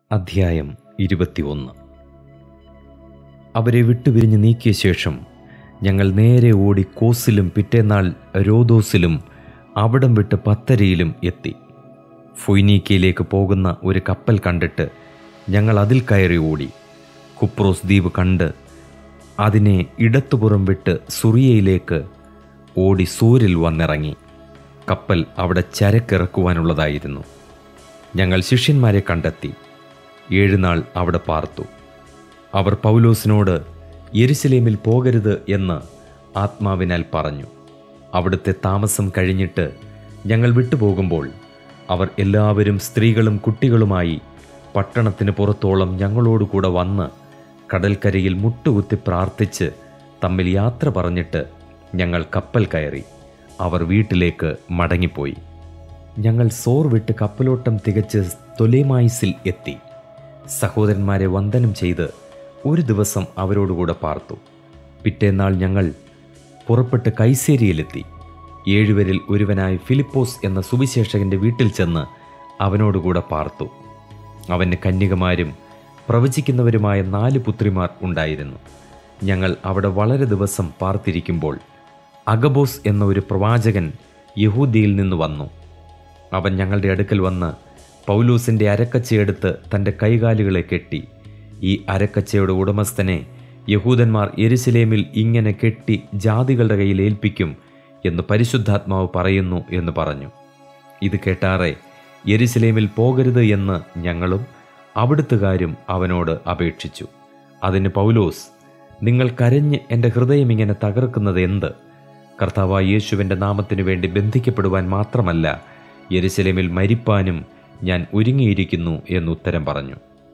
അധ്യായം ഇരുപത്തിയൊന്ന് അവരെ വിട്ടുപിരിഞ്ഞ് നീക്കിയ ശേഷം ഞങ്ങൾ നേരെ ഓടി കോസിലും പിറ്റേന്നാൾ രോദോസിലും അവിടം വിട്ട് പത്തരയിലും എത്തി ഫൊയ്നീക്കയിലേക്ക് പോകുന്ന ഒരു കപ്പൽ കണ്ടിട്ട് ഞങ്ങൾ അതിൽ കയറി ഓടി കുപ്രോസ് ദ്വീപ് കണ്ട് അതിനെ ഇടത്തുപുറം വിട്ട് സുറിയയിലേക്ക് ഓടി സൂരിൽ വന്നിറങ്ങി കപ്പൽ അവിടെ ചരക്കിറക്കുവാനുള്ളതായിരുന്നു ഞങ്ങൾ ശിഷ്യന്മാരെ കണ്ടെത്തി ഏഴുനാൾ അവിടെ പാർത്തു അവർ പൗലോസിനോട് യെരുസലേമിൽ പോകരുത് എന്ന് ആത്മാവിനാൽ പറഞ്ഞു അവിടുത്തെ താമസം കഴിഞ്ഞിട്ട് ഞങ്ങൾ വിട്ടുപോകുമ്പോൾ അവർ എല്ലാവരും സ്ത്രീകളും കുട്ടികളുമായി പട്ടണത്തിന് പുറത്തോളം ഞങ്ങളോടുകൂടെ വന്ന് കടൽക്കരയിൽ മുട്ടുകുത്തി പ്രാർത്ഥിച്ച് തമ്മിൽ യാത്ര പറഞ്ഞിട്ട് ഞങ്ങൾ കപ്പൽ കയറി അവർ വീട്ടിലേക്ക് മടങ്ങിപ്പോയി ഞങ്ങൾ സോർ വിട്ട് കപ്പലോട്ടം തികച്ച് തൊലേമായിസിൽ എത്തി സഹോദരന്മാരെ വന്ദനം ചെയ്ത് ഒരു ദിവസം അവരോടുകൂടെ പാർത്തു പിറ്റേന്നാൾ ഞങ്ങൾ പുറപ്പെട്ട് കൈസേരിയിലെത്തി ഏഴുവരിൽ ഒരുവനായ ഫിലിപ്പോസ് എന്ന സുവിശേഷകന്റെ വീട്ടിൽ ചെന്ന് അവനോടുകൂടെ പാർത്തു അവന് കന്യകമാരും പ്രവചിക്കുന്നവരുമായ നാല് പുത്രിമാർ ഉണ്ടായിരുന്നു ഞങ്ങൾ അവിടെ വളരെ ദിവസം പാർത്തിരിക്കുമ്പോൾ അഗബോസ് എന്ന ഒരു പ്രവാചകൻ യഹൂദിയിൽ നിന്ന് വന്നു അവൻ ഞങ്ങളുടെ അടുക്കൽ വന്ന് പൗലൂസിൻ്റെ അരക്കച്ചയെടുത്ത് തൻ്റെ കൈകാലുകളെ കെട്ടി ഈ അരക്കച്ചയുടെ ഉടമസ്ഥനെ യഹൂദന്മാർ യെരുസലേമിൽ ഇങ്ങനെ കെട്ടി ജാതികളുടെ കയ്യിൽ ഏൽപ്പിക്കും എന്ന് പരിശുദ്ധാത്മാവ് പറയുന്നു എന്ന് പറഞ്ഞു ഇത് കേട്ടാറെ യെരുസലേമിൽ പോകരുത് എന്ന് ഞങ്ങളും അവിടുത്തുകാരും അവനോട് അപേക്ഷിച്ചു അതിന് പൗലോസ് നിങ്ങൾ കരഞ്ഞ് എൻ്റെ ഹൃദയം ഇങ്ങനെ തകർക്കുന്നത് എന്ത് കർത്താവായ യേശുവിൻ്റെ നാമത്തിനു വേണ്ടി ബന്ധിക്കപ്പെടുവാൻ മാത്രമല്ല യെരുസലേമിൽ മരിപ്പാനും ഞാൻ ഒരുങ്ങിയിരിക്കുന്നു എന്നുത്തരം പറഞ്ഞു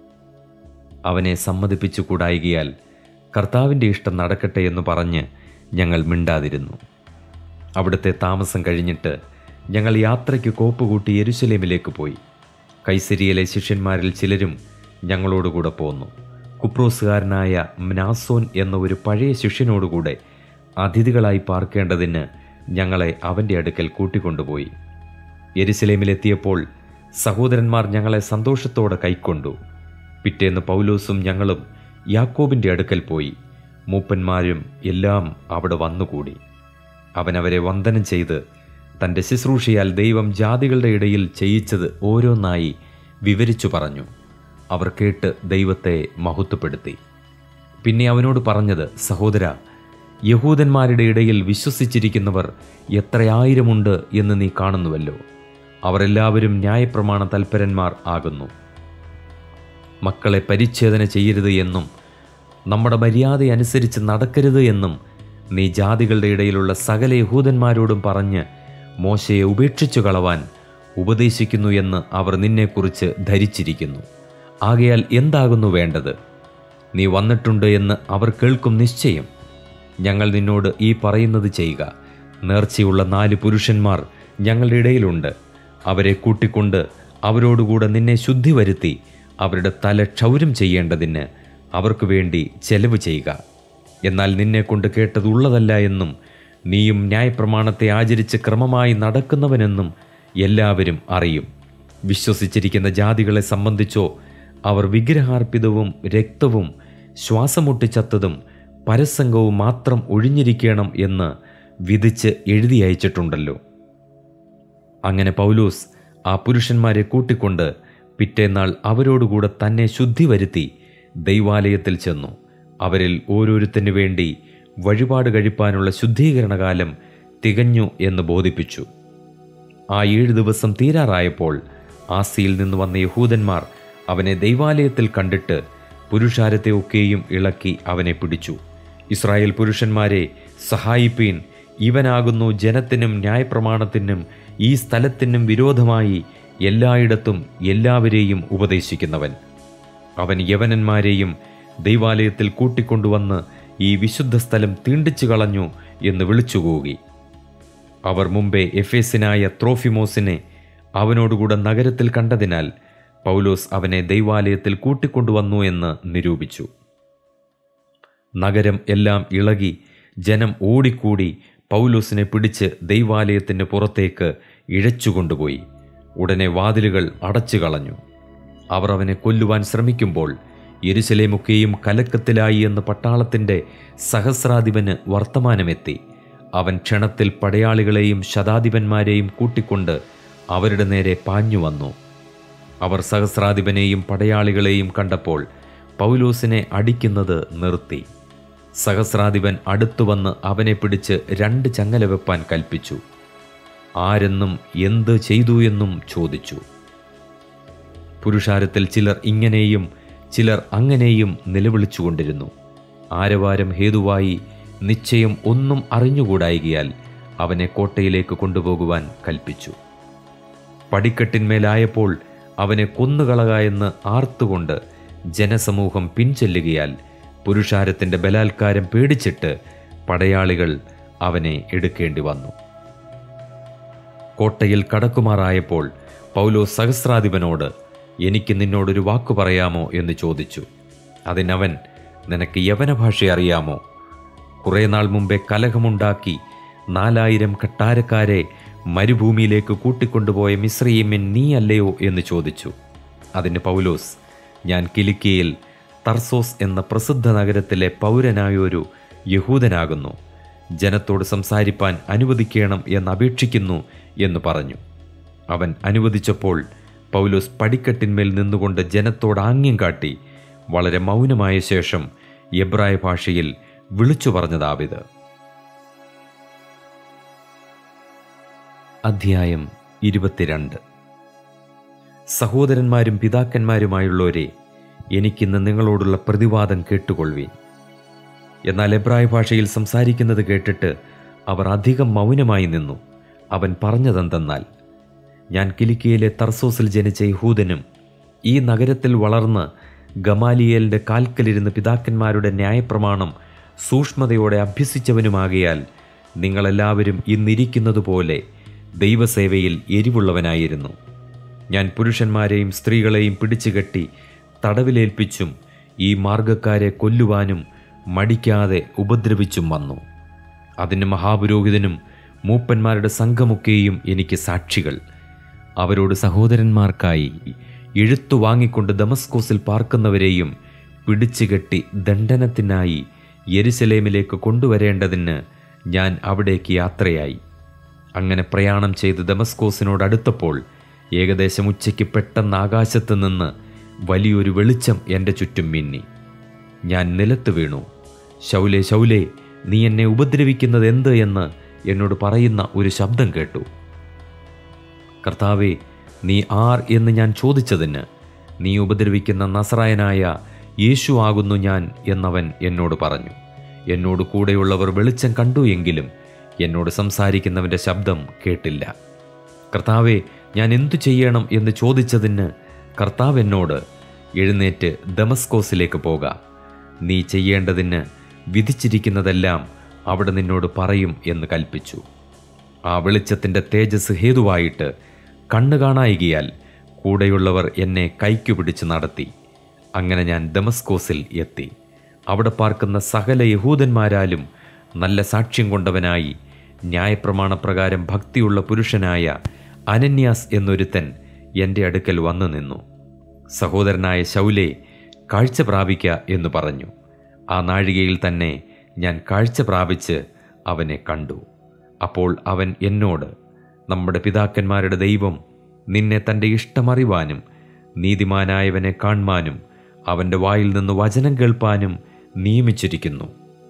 അവനെ സമ്മതിപ്പിച്ചു കൂടായികയാൽ കർത്താവിൻ്റെ ഇഷ്ടം നടക്കട്ടെ എന്ന് പറഞ്ഞ് ഞങ്ങൾ മിണ്ടാതിരുന്നു അവിടുത്തെ താമസം കഴിഞ്ഞിട്ട് ഞങ്ങൾ യാത്രയ്ക്ക് കോപ്പുകൂട്ടി യെരുസലേമിലേക്ക് പോയി കൈസരിയിലെ ശിഷ്യന്മാരിൽ ചിലരും ഞങ്ങളോടുകൂടെ പോന്നു കുപ്രോസുകാരനായ മ്നാസോൻ എന്ന ഒരു പഴയ ശിഷ്യനോടുകൂടെ അതിഥികളായി പാർക്കേണ്ടതിന് ഞങ്ങളെ അവൻ്റെ അടുക്കൽ കൂട്ടിക്കൊണ്ടുപോയി യെരുസലേമിലെത്തിയപ്പോൾ സഹോദരന്മാർ ഞങ്ങളെ സന്തോഷത്തോടെ കൈക്കൊണ്ടു പിറ്റേന്ന് പൗലോസും ഞങ്ങളും യാക്കോബിൻ്റെ അടുക്കൽ പോയി മൂപ്പന്മാരും എല്ലാം അവിടെ വന്നുകൂടി അവനവരെ വന്ദനം ചെയ്ത് തൻ്റെ ശുശ്രൂഷയാൽ ദൈവം ജാതികളുടെ ഇടയിൽ ചെയ്യിച്ചത് ഓരോന്നായി വിവരിച്ചു പറഞ്ഞു അവർ കേട്ട് ദൈവത്തെ മഹത്വപ്പെടുത്തി പിന്നെ അവനോട് പറഞ്ഞത് സഹോദര യഹൂദന്മാരുടെ ഇടയിൽ വിശ്വസിച്ചിരിക്കുന്നവർ എത്രയായിരമുണ്ട് എന്ന് നീ കാണുന്നുവല്ലോ അവരെല്ലാവരും ന്യായപ്രമാണ തൽപരന്മാർ ആകുന്നു മക്കളെ പരിച്ഛേദന ചെയ്യരുത് എന്നും നമ്മുടെ മര്യാദ അനുസരിച്ച് നടക്കരുത് എന്നും നീ ജാതികളുടെ ഇടയിലുള്ള സകല യഹൂദന്മാരോടും പറഞ്ഞ് മോശയെ ഉപേക്ഷിച്ചു കളവാൻ ഉപദേശിക്കുന്നു എന്ന് അവർ നിന്നെക്കുറിച്ച് ധരിച്ചിരിക്കുന്നു ആകയാൽ എന്താകുന്നു വേണ്ടത് നീ വന്നിട്ടുണ്ട് എന്ന് അവർ കേൾക്കും നിശ്ചയം ഞങ്ങൾ നിന്നോട് ഈ പറയുന്നത് ചെയ്യുക നേർച്ചയുള്ള നാല് പുരുഷന്മാർ ഞങ്ങളുടെ ഇടയിലുണ്ട് അവരെ കൂട്ടിക്കൊണ്ട് അവരോടുകൂടെ നിന്നെ ശുദ്ധി വരുത്തി അവരുടെ തല ക്ഷൗരം ചെയ്യേണ്ടതിന് അവർക്ക് വേണ്ടി ചെലവ് ചെയ്യുക എന്നാൽ നിന്നെക്കൊണ്ട് കേട്ടത് ഉള്ളതല്ല എന്നും നീയും ന്യായപ്രമാണത്തെ ആചരിച്ച് ക്രമമായി നടക്കുന്നവനെന്നും എല്ലാവരും അറിയും വിശ്വസിച്ചിരിക്കുന്ന ജാതികളെ സംബന്ധിച്ചോ അവർ വിഗ്രഹാർപ്പിതവും രക്തവും ശ്വാസമുട്ടിച്ചത്തതും പരസംഗവും മാത്രം ഒഴിഞ്ഞിരിക്കണം എന്ന് വിധിച്ച് എഴുതി അയച്ചിട്ടുണ്ടല്ലോ അങ്ങനെ പൗലോസ് ആ പുരുഷന്മാരെ കൂട്ടിക്കൊണ്ട് പിറ്റേന്നാൾ അവരോടുകൂടെ തന്നെ ശുദ്ധി വരുത്തി ദൈവാലയത്തിൽ ചെന്നു അവരിൽ ഓരോരുത്തനു വേണ്ടി വഴിപാട് കഴിപ്പാനുള്ള ശുദ്ധീകരണകാലം തികഞ്ഞു എന്ന് ബോധിപ്പിച്ചു ആ ഏഴ് ദിവസം തീരാറായപ്പോൾ ആസിയിൽ നിന്ന് വന്ന യഹൂദന്മാർ അവനെ ദൈവാലയത്തിൽ കണ്ടിട്ട് പുരുഷാരത്തെ ഒക്കെയും ഇളക്കി അവനെ പിടിച്ചു ഇസ്രായേൽ പുരുഷന്മാരെ സഹായിപ്പീൻ ഇവനാകുന്നു ജനത്തിനും ന്യായപ്രമാണത്തിനും ഈ സ്ഥലത്തിനും വിരോധമായി എല്ലായിടത്തും എല്ലാവരെയും ഉപദേശിക്കുന്നവൻ അവൻ യവനന്മാരെയും ദൈവാലയത്തിൽ കൂട്ടിക്കൊണ്ടുവന്ന് ഈ വിശുദ്ധ സ്ഥലം തീണ്ടിച്ചു കളഞ്ഞു എന്ന് വിളിച്ചുകൂകി അവർ മുമ്പേ എഫേസിനായ ത്രോഫിമോസിനെ അവനോടുകൂടെ നഗരത്തിൽ കണ്ടതിനാൽ പൗലോസ് അവനെ ദൈവാലയത്തിൽ കൂട്ടിക്കൊണ്ടുവന്നു എന്ന് നിരൂപിച്ചു നഗരം എല്ലാം ഇളകി ജനം ഓടിക്കൂടി പൗലോസിനെ പിടിച്ച് ദൈവാലയത്തിന് പുറത്തേക്ക് ഇഴച്ചുകൊണ്ടുപോയി ഉടനെ വാതിലുകൾ അടച്ചു കളഞ്ഞു അവർ അവനെ കൊല്ലുവാൻ ശ്രമിക്കുമ്പോൾ യെരുശലേമൊക്കെയും കലക്കത്തിലായി എന്ന് പട്ടാളത്തിൻ്റെ സഹസ്രാധിപന് വർത്തമാനമെത്തി അവൻ ക്ഷണത്തിൽ പടയാളികളെയും ശതാധിപന്മാരെയും കൂട്ടിക്കൊണ്ട് അവരുടെ നേരെ പാഞ്ഞു വന്നു അവർ സഹസ്രാധിപനെയും പടയാളികളെയും കണ്ടപ്പോൾ പൗലോസിനെ അടിക്കുന്നത് നിർത്തി സഹസ്രാധിപൻ അടുത്തുവന്ന് അവനെ പിടിച്ച് രണ്ട് ചങ്ങല വെപ്പാൻ കൽപ്പിച്ചു ആരെന്നും എന്ത് ചെയ്തു എന്നും ചോദിച്ചു പുരുഷാരത്തിൽ ചിലർ ഇങ്ങനെയും ചിലർ അങ്ങനെയും നിലവിളിച്ചുകൊണ്ടിരുന്നു ആരവാരം ഹേതുവായി നിശ്ചയം ഒന്നും അറിഞ്ഞുകൂടായികയാൽ അവനെ കോട്ടയിലേക്ക് കൊണ്ടുപോകുവാൻ കൽപ്പിച്ചു പടിക്കെട്ടിന്മേലായപ്പോൾ അവനെ കൊന്നുകളക എന്ന് ആർത്തുകൊണ്ട് ജനസമൂഹം പിൻചെല്ലുകയാൽ പുരുഷാരത്തിൻ്റെ ബലാത്കാരം പേടിച്ചിട്ട് പടയാളികൾ അവനെ എടുക്കേണ്ടി വന്നു കോട്ടയിൽ കടക്കുമാറായപ്പോൾ പൗലോ സഹസ്രാധിപനോട് എനിക്ക് നിന്നോടൊരു വാക്കു പറയാമോ എന്ന് ചോദിച്ചു അതിനവൻ നിനക്ക് യവന ഭാഷ അറിയാമോ കുറേ നാൾ മുമ്പേ കലഹമുണ്ടാക്കി നാലായിരം കട്ടാരക്കാരെ മരുഭൂമിയിലേക്ക് കൂട്ടിക്കൊണ്ടുപോയ മിശ്രീമിൻ നീ അല്ലയോ എന്ന് ചോദിച്ചു അതിന് പൗലോസ് ഞാൻ കിലിക്കിയിൽ തർസോസ് എന്ന പ്രസിദ്ധ നഗരത്തിലെ പൗരനായൊരു യഹൂദനാകുന്നു ജനത്തോട് സംസാരിപ്പാൻ അനുവദിക്കണം എന്ന് അപേക്ഷിക്കുന്നു എന്ന് പറഞ്ഞു അവൻ അനുവദിച്ചപ്പോൾ പൗലോസ് പടിക്കെട്ടിന്മേൽ നിന്നുകൊണ്ട് ജനത്തോട് ആംഗ്യം കാട്ടി വളരെ മൗനമായ ശേഷം എബ്രായ ഭാഷയിൽ വിളിച്ചു പറഞ്ഞതാവിത് അധ്യായം ഇരുപത്തിരണ്ട് സഹോദരന്മാരും പിതാക്കന്മാരുമായുള്ളവരെ എനിക്കിന്ന് നിങ്ങളോടുള്ള പ്രതിവാദം കേട്ടുകൊള്ളുവീൻ എന്നാൽ എബ്രായ ഭാഷയിൽ സംസാരിക്കുന്നത് കേട്ടിട്ട് അവർ അധികം മൗനമായി നിന്നു അവൻ പറഞ്ഞതെന്തെന്നാൽ ഞാൻ കിലിക്കിയിലെ തർസോസിൽ ജനിച്ച യഹൂദനും ഈ നഗരത്തിൽ വളർന്ന് ഗമാലിയേലിൻ്റെ കാൽക്കലിരുന്ന് പിതാക്കന്മാരുടെ ന്യായപ്രമാണം സൂക്ഷ്മതയോടെ അഭ്യസിച്ചവനുമാകിയാൽ നിങ്ങളെല്ലാവരും ഇന്നിരിക്കുന്നതുപോലെ ദൈവസേവയിൽ എരിവുള്ളവനായിരുന്നു ഞാൻ പുരുഷന്മാരെയും സ്ത്രീകളെയും പിടിച്ചുകെട്ടി തടവിലേൽപ്പിച്ചും ഈ മാർഗക്കാരെ കൊല്ലുവാനും മടിക്കാതെ ഉപദ്രവിച്ചും വന്നു അതിന് മഹാപുരോഹിതനും മൂപ്പന്മാരുടെ സംഘമൊക്കെയും എനിക്ക് സാക്ഷികൾ അവരോട് സഹോദരന്മാർക്കായി എഴുത്തു വാങ്ങിക്കൊണ്ട് ദമസ്കോസിൽ പാർക്കുന്നവരെയും പിടിച്ചുകെട്ടി ദണ്ഡനത്തിനായി യെരുസലേമിലേക്ക് കൊണ്ടുവരേണ്ടതിന് ഞാൻ അവിടേക്ക് യാത്രയായി അങ്ങനെ പ്രയാണം ചെയ്ത് ദമസ്കോസിനോടടുത്തപ്പോൾ ഏകദേശം ഉച്ചയ്ക്ക് പെട്ടെന്ന് ആകാശത്ത് നിന്ന് വലിയൊരു വെളിച്ചം എൻ്റെ ചുറ്റും മിന്നി ഞാൻ നിലത്ത് വീണു ശൗലേ ശൗലേ നീ എന്നെ ഉപദ്രവിക്കുന്നത് എന്ത് എന്ന് എന്നോട് പറയുന്ന ഒരു ശബ്ദം കേട്ടു കർത്താവെ നീ ആർ എന്ന് ഞാൻ ചോദിച്ചതിന് നീ ഉപദ്രവിക്കുന്ന നസറായനായ യേശു ആകുന്നു ഞാൻ എന്നവൻ എന്നോട് പറഞ്ഞു എന്നോട് കൂടെയുള്ളവർ വെളിച്ചം കണ്ടു എങ്കിലും എന്നോട് സംസാരിക്കുന്നവൻ്റെ ശബ്ദം കേട്ടില്ല കർത്താവെ ഞാൻ എന്തു ചെയ്യണം എന്ന് ചോദിച്ചതിന് കർത്താവ് എന്നോട് എഴുന്നേറ്റ് ദമസ്കോസിലേക്ക് പോക നീ ചെയ്യേണ്ടതിന് വിധിച്ചിരിക്കുന്നതെല്ലാം അവിടെ നിന്നോട് പറയും എന്ന് കൽപ്പിച്ചു ആ വെളിച്ചത്തിൻ്റെ തേജസ് ഹേതുവായിട്ട് കണ്ണു കാണായികയാൽ കൂടെയുള്ളവർ എന്നെ കൈക്കു പിടിച്ച് നടത്തി അങ്ങനെ ഞാൻ ദമസ്കോസിൽ എത്തി അവിടെ പാർക്കുന്ന സകല യഹൂദന്മാരാലും നല്ല സാക്ഷ്യം കൊണ്ടവനായി ന്യായപ്രമാണപ്രകാരം ഭക്തിയുള്ള പുരുഷനായ അനന്യാസ് എന്നൊരുത്തൻ എൻ്റെ അടുക്കൽ വന്നു നിന്നു സഹോദരനായ ശൗലെ കാഴ്ച പ്രാപിക്ക എന്ന് പറഞ്ഞു ആ നാഴികയിൽ തന്നെ ഞാൻ കാഴ്ച പ്രാപിച്ച് അവനെ കണ്ടു അപ്പോൾ അവൻ എന്നോട് നമ്മുടെ പിതാക്കന്മാരുടെ ദൈവം നിന്നെ തൻ്റെ ഇഷ്ടമറിവാനും നീതിമാനായവനെ കാണുവാനും അവൻ്റെ വായിൽ നിന്ന് വചനം കേൾപ്പാനും നിയമിച്ചിരിക്കുന്നു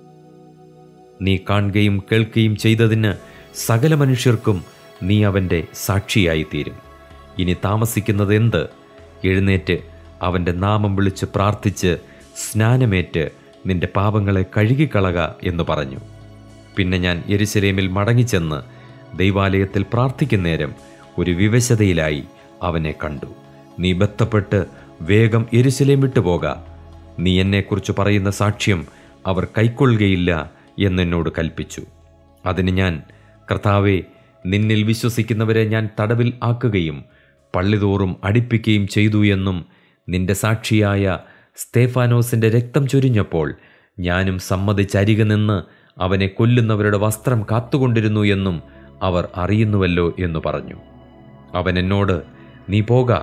നീ കാണുകയും കേൾക്കുകയും ചെയ്തതിന് സകല മനുഷ്യർക്കും നീ അവൻ്റെ സാക്ഷിയായിത്തീരും ഇനി താമസിക്കുന്നത് എന്ത് എഴുന്നേറ്റ് അവൻ്റെ നാമം വിളിച്ച് പ്രാർത്ഥിച്ച് സ്നാനമേറ്റ് നിന്റെ പാപങ്ങളെ കഴുകിക്കളക എന്ന് പറഞ്ഞു പിന്നെ ഞാൻ യെരുശലേമിൽ മടങ്ങിച്ചെന്ന് ദൈവാലയത്തിൽ പ്രാർത്ഥിക്കുന്നേരം ഒരു വിവശതയിലായി അവനെ കണ്ടു നീ ബന്ധപ്പെട്ട് വേഗം യെരുശലേം വിട്ടുപോക നീ എന്നെക്കുറിച്ച് പറയുന്ന സാക്ഷ്യം അവർ കൈക്കൊള്ളുകയില്ല എന്നെന്നോട് കൽപ്പിച്ചു അതിന് ഞാൻ കർത്താവെ നിന്നിൽ വിശ്വസിക്കുന്നവരെ ഞാൻ തടവിൽ ആക്കുകയും പള്ളിതോറും അടിപ്പിക്കുകയും ചെയ്തു എന്നും നിന്റെ സാക്ഷിയായ സ്തേഫാനോസിന്റെ രക്തം ചൊരിഞ്ഞപ്പോൾ ഞാനും സമ്മതിച്ചരികെ നിന്ന് അവനെ കൊല്ലുന്നവരുടെ വസ്ത്രം കാത്തുകൊണ്ടിരുന്നു എന്നും അവർ അറിയുന്നുവല്ലോ എന്നു പറഞ്ഞു അവൻ എന്നോട് നീ പോക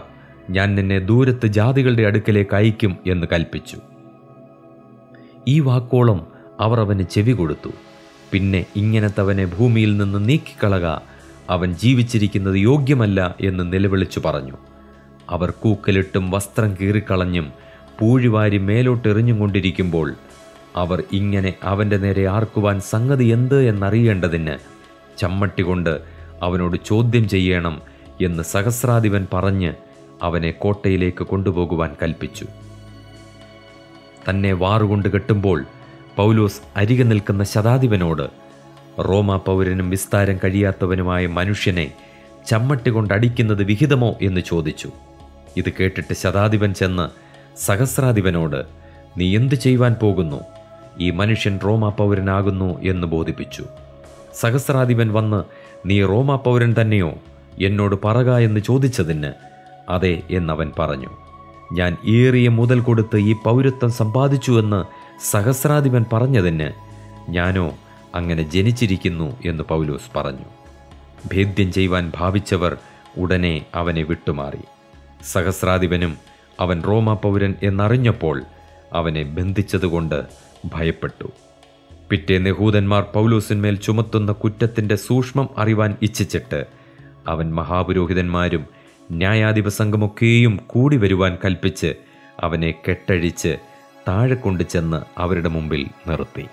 ഞാൻ നിന്നെ ദൂരത്ത് ജാതികളുടെ അടുക്കലേക്ക് അയക്കും എന്ന് കൽപ്പിച്ചു ഈ വാക്കോളം അവർ അവന് ചെവി കൊടുത്തു പിന്നെ ഇങ്ങനത്തവനെ ഭൂമിയിൽ നിന്ന് നീക്കിക്കളക അവൻ ജീവിച്ചിരിക്കുന്നത് യോഗ്യമല്ല എന്ന് നിലവിളിച്ചു പറഞ്ഞു അവർ കൂക്കലിട്ടും വസ്ത്രം കീറിക്കളഞ്ഞും പൂഴിവാരി മേലോട്ടെറിഞ്ഞും കൊണ്ടിരിക്കുമ്പോൾ അവർ ഇങ്ങനെ അവൻ്റെ നേരെ ആർക്കുവാൻ സംഗതി എന്ത് എന്നറിയേണ്ടതിന് ചമ്മട്ടി കൊണ്ട് അവനോട് ചോദ്യം ചെയ്യണം എന്ന് സഹസ്രാധിപൻ പറഞ്ഞ് അവനെ കോട്ടയിലേക്ക് കൊണ്ടുപോകുവാൻ കൽപ്പിച്ചു തന്നെ വാറുകൊണ്ട് കെട്ടുമ്പോൾ പൗലോസ് അരികെ നിൽക്കുന്ന ശതാധിപനോട് റോമ പൗരനും വിസ്താരം കഴിയാത്തവനുമായ മനുഷ്യനെ ചമ്മട്ടി കൊണ്ടടിക്കുന്നത് വിഹിതമോ എന്ന് ചോദിച്ചു ഇത് കേട്ടിട്ട് ശതാധിപൻ ചെന്ന് സഹസ്രാധിപനോട് നീ എന്തു ചെയ്യുവാൻ പോകുന്നു ഈ മനുഷ്യൻ റോമ പൗരനാകുന്നു എന്ന് ബോധിപ്പിച്ചു സഹസ്രാധിപൻ വന്ന് നീ റോമ പൗരൻ തന്നെയോ എന്നോട് പറക എന്ന് ചോദിച്ചതിന് അതെ എന്നവൻ പറഞ്ഞു ഞാൻ ഏറിയ മുതൽ കൊടുത്ത് ഈ പൗരത്വം സമ്പാദിച്ചുവെന്ന് സഹസ്രാധിപൻ പറഞ്ഞതിന് ഞാനോ അങ്ങനെ ജനിച്ചിരിക്കുന്നു എന്ന് പൗലോസ് പറഞ്ഞു ഭേദ്യം ചെയ്യുവാൻ ഭാവിച്ചവർ ഉടനെ അവനെ വിട്ടുമാറി സഹസ്രാധിപനും അവൻ റോമ പൗരൻ എന്നറിഞ്ഞപ്പോൾ അവനെ ബന്ധിച്ചതുകൊണ്ട് ഭയപ്പെട്ടു പിറ്റേന്ന് യഹൂദന്മാർ പൗലോസിന്മേൽ ചുമത്തുന്ന കുറ്റത്തിന്റെ സൂക്ഷ്മം അറിവാൻ ഇച്ഛിച്ചിട്ട് അവൻ മഹാപുരോഹിതന്മാരും ന്യായാധിപ സംഘമൊക്കെയും കൂടി വരുവാൻ കൽപ്പിച്ച് അവനെ കെട്ടഴിച്ച് താഴെ കൊണ്ടു ചെന്ന് അവരുടെ മുമ്പിൽ നിർത്തി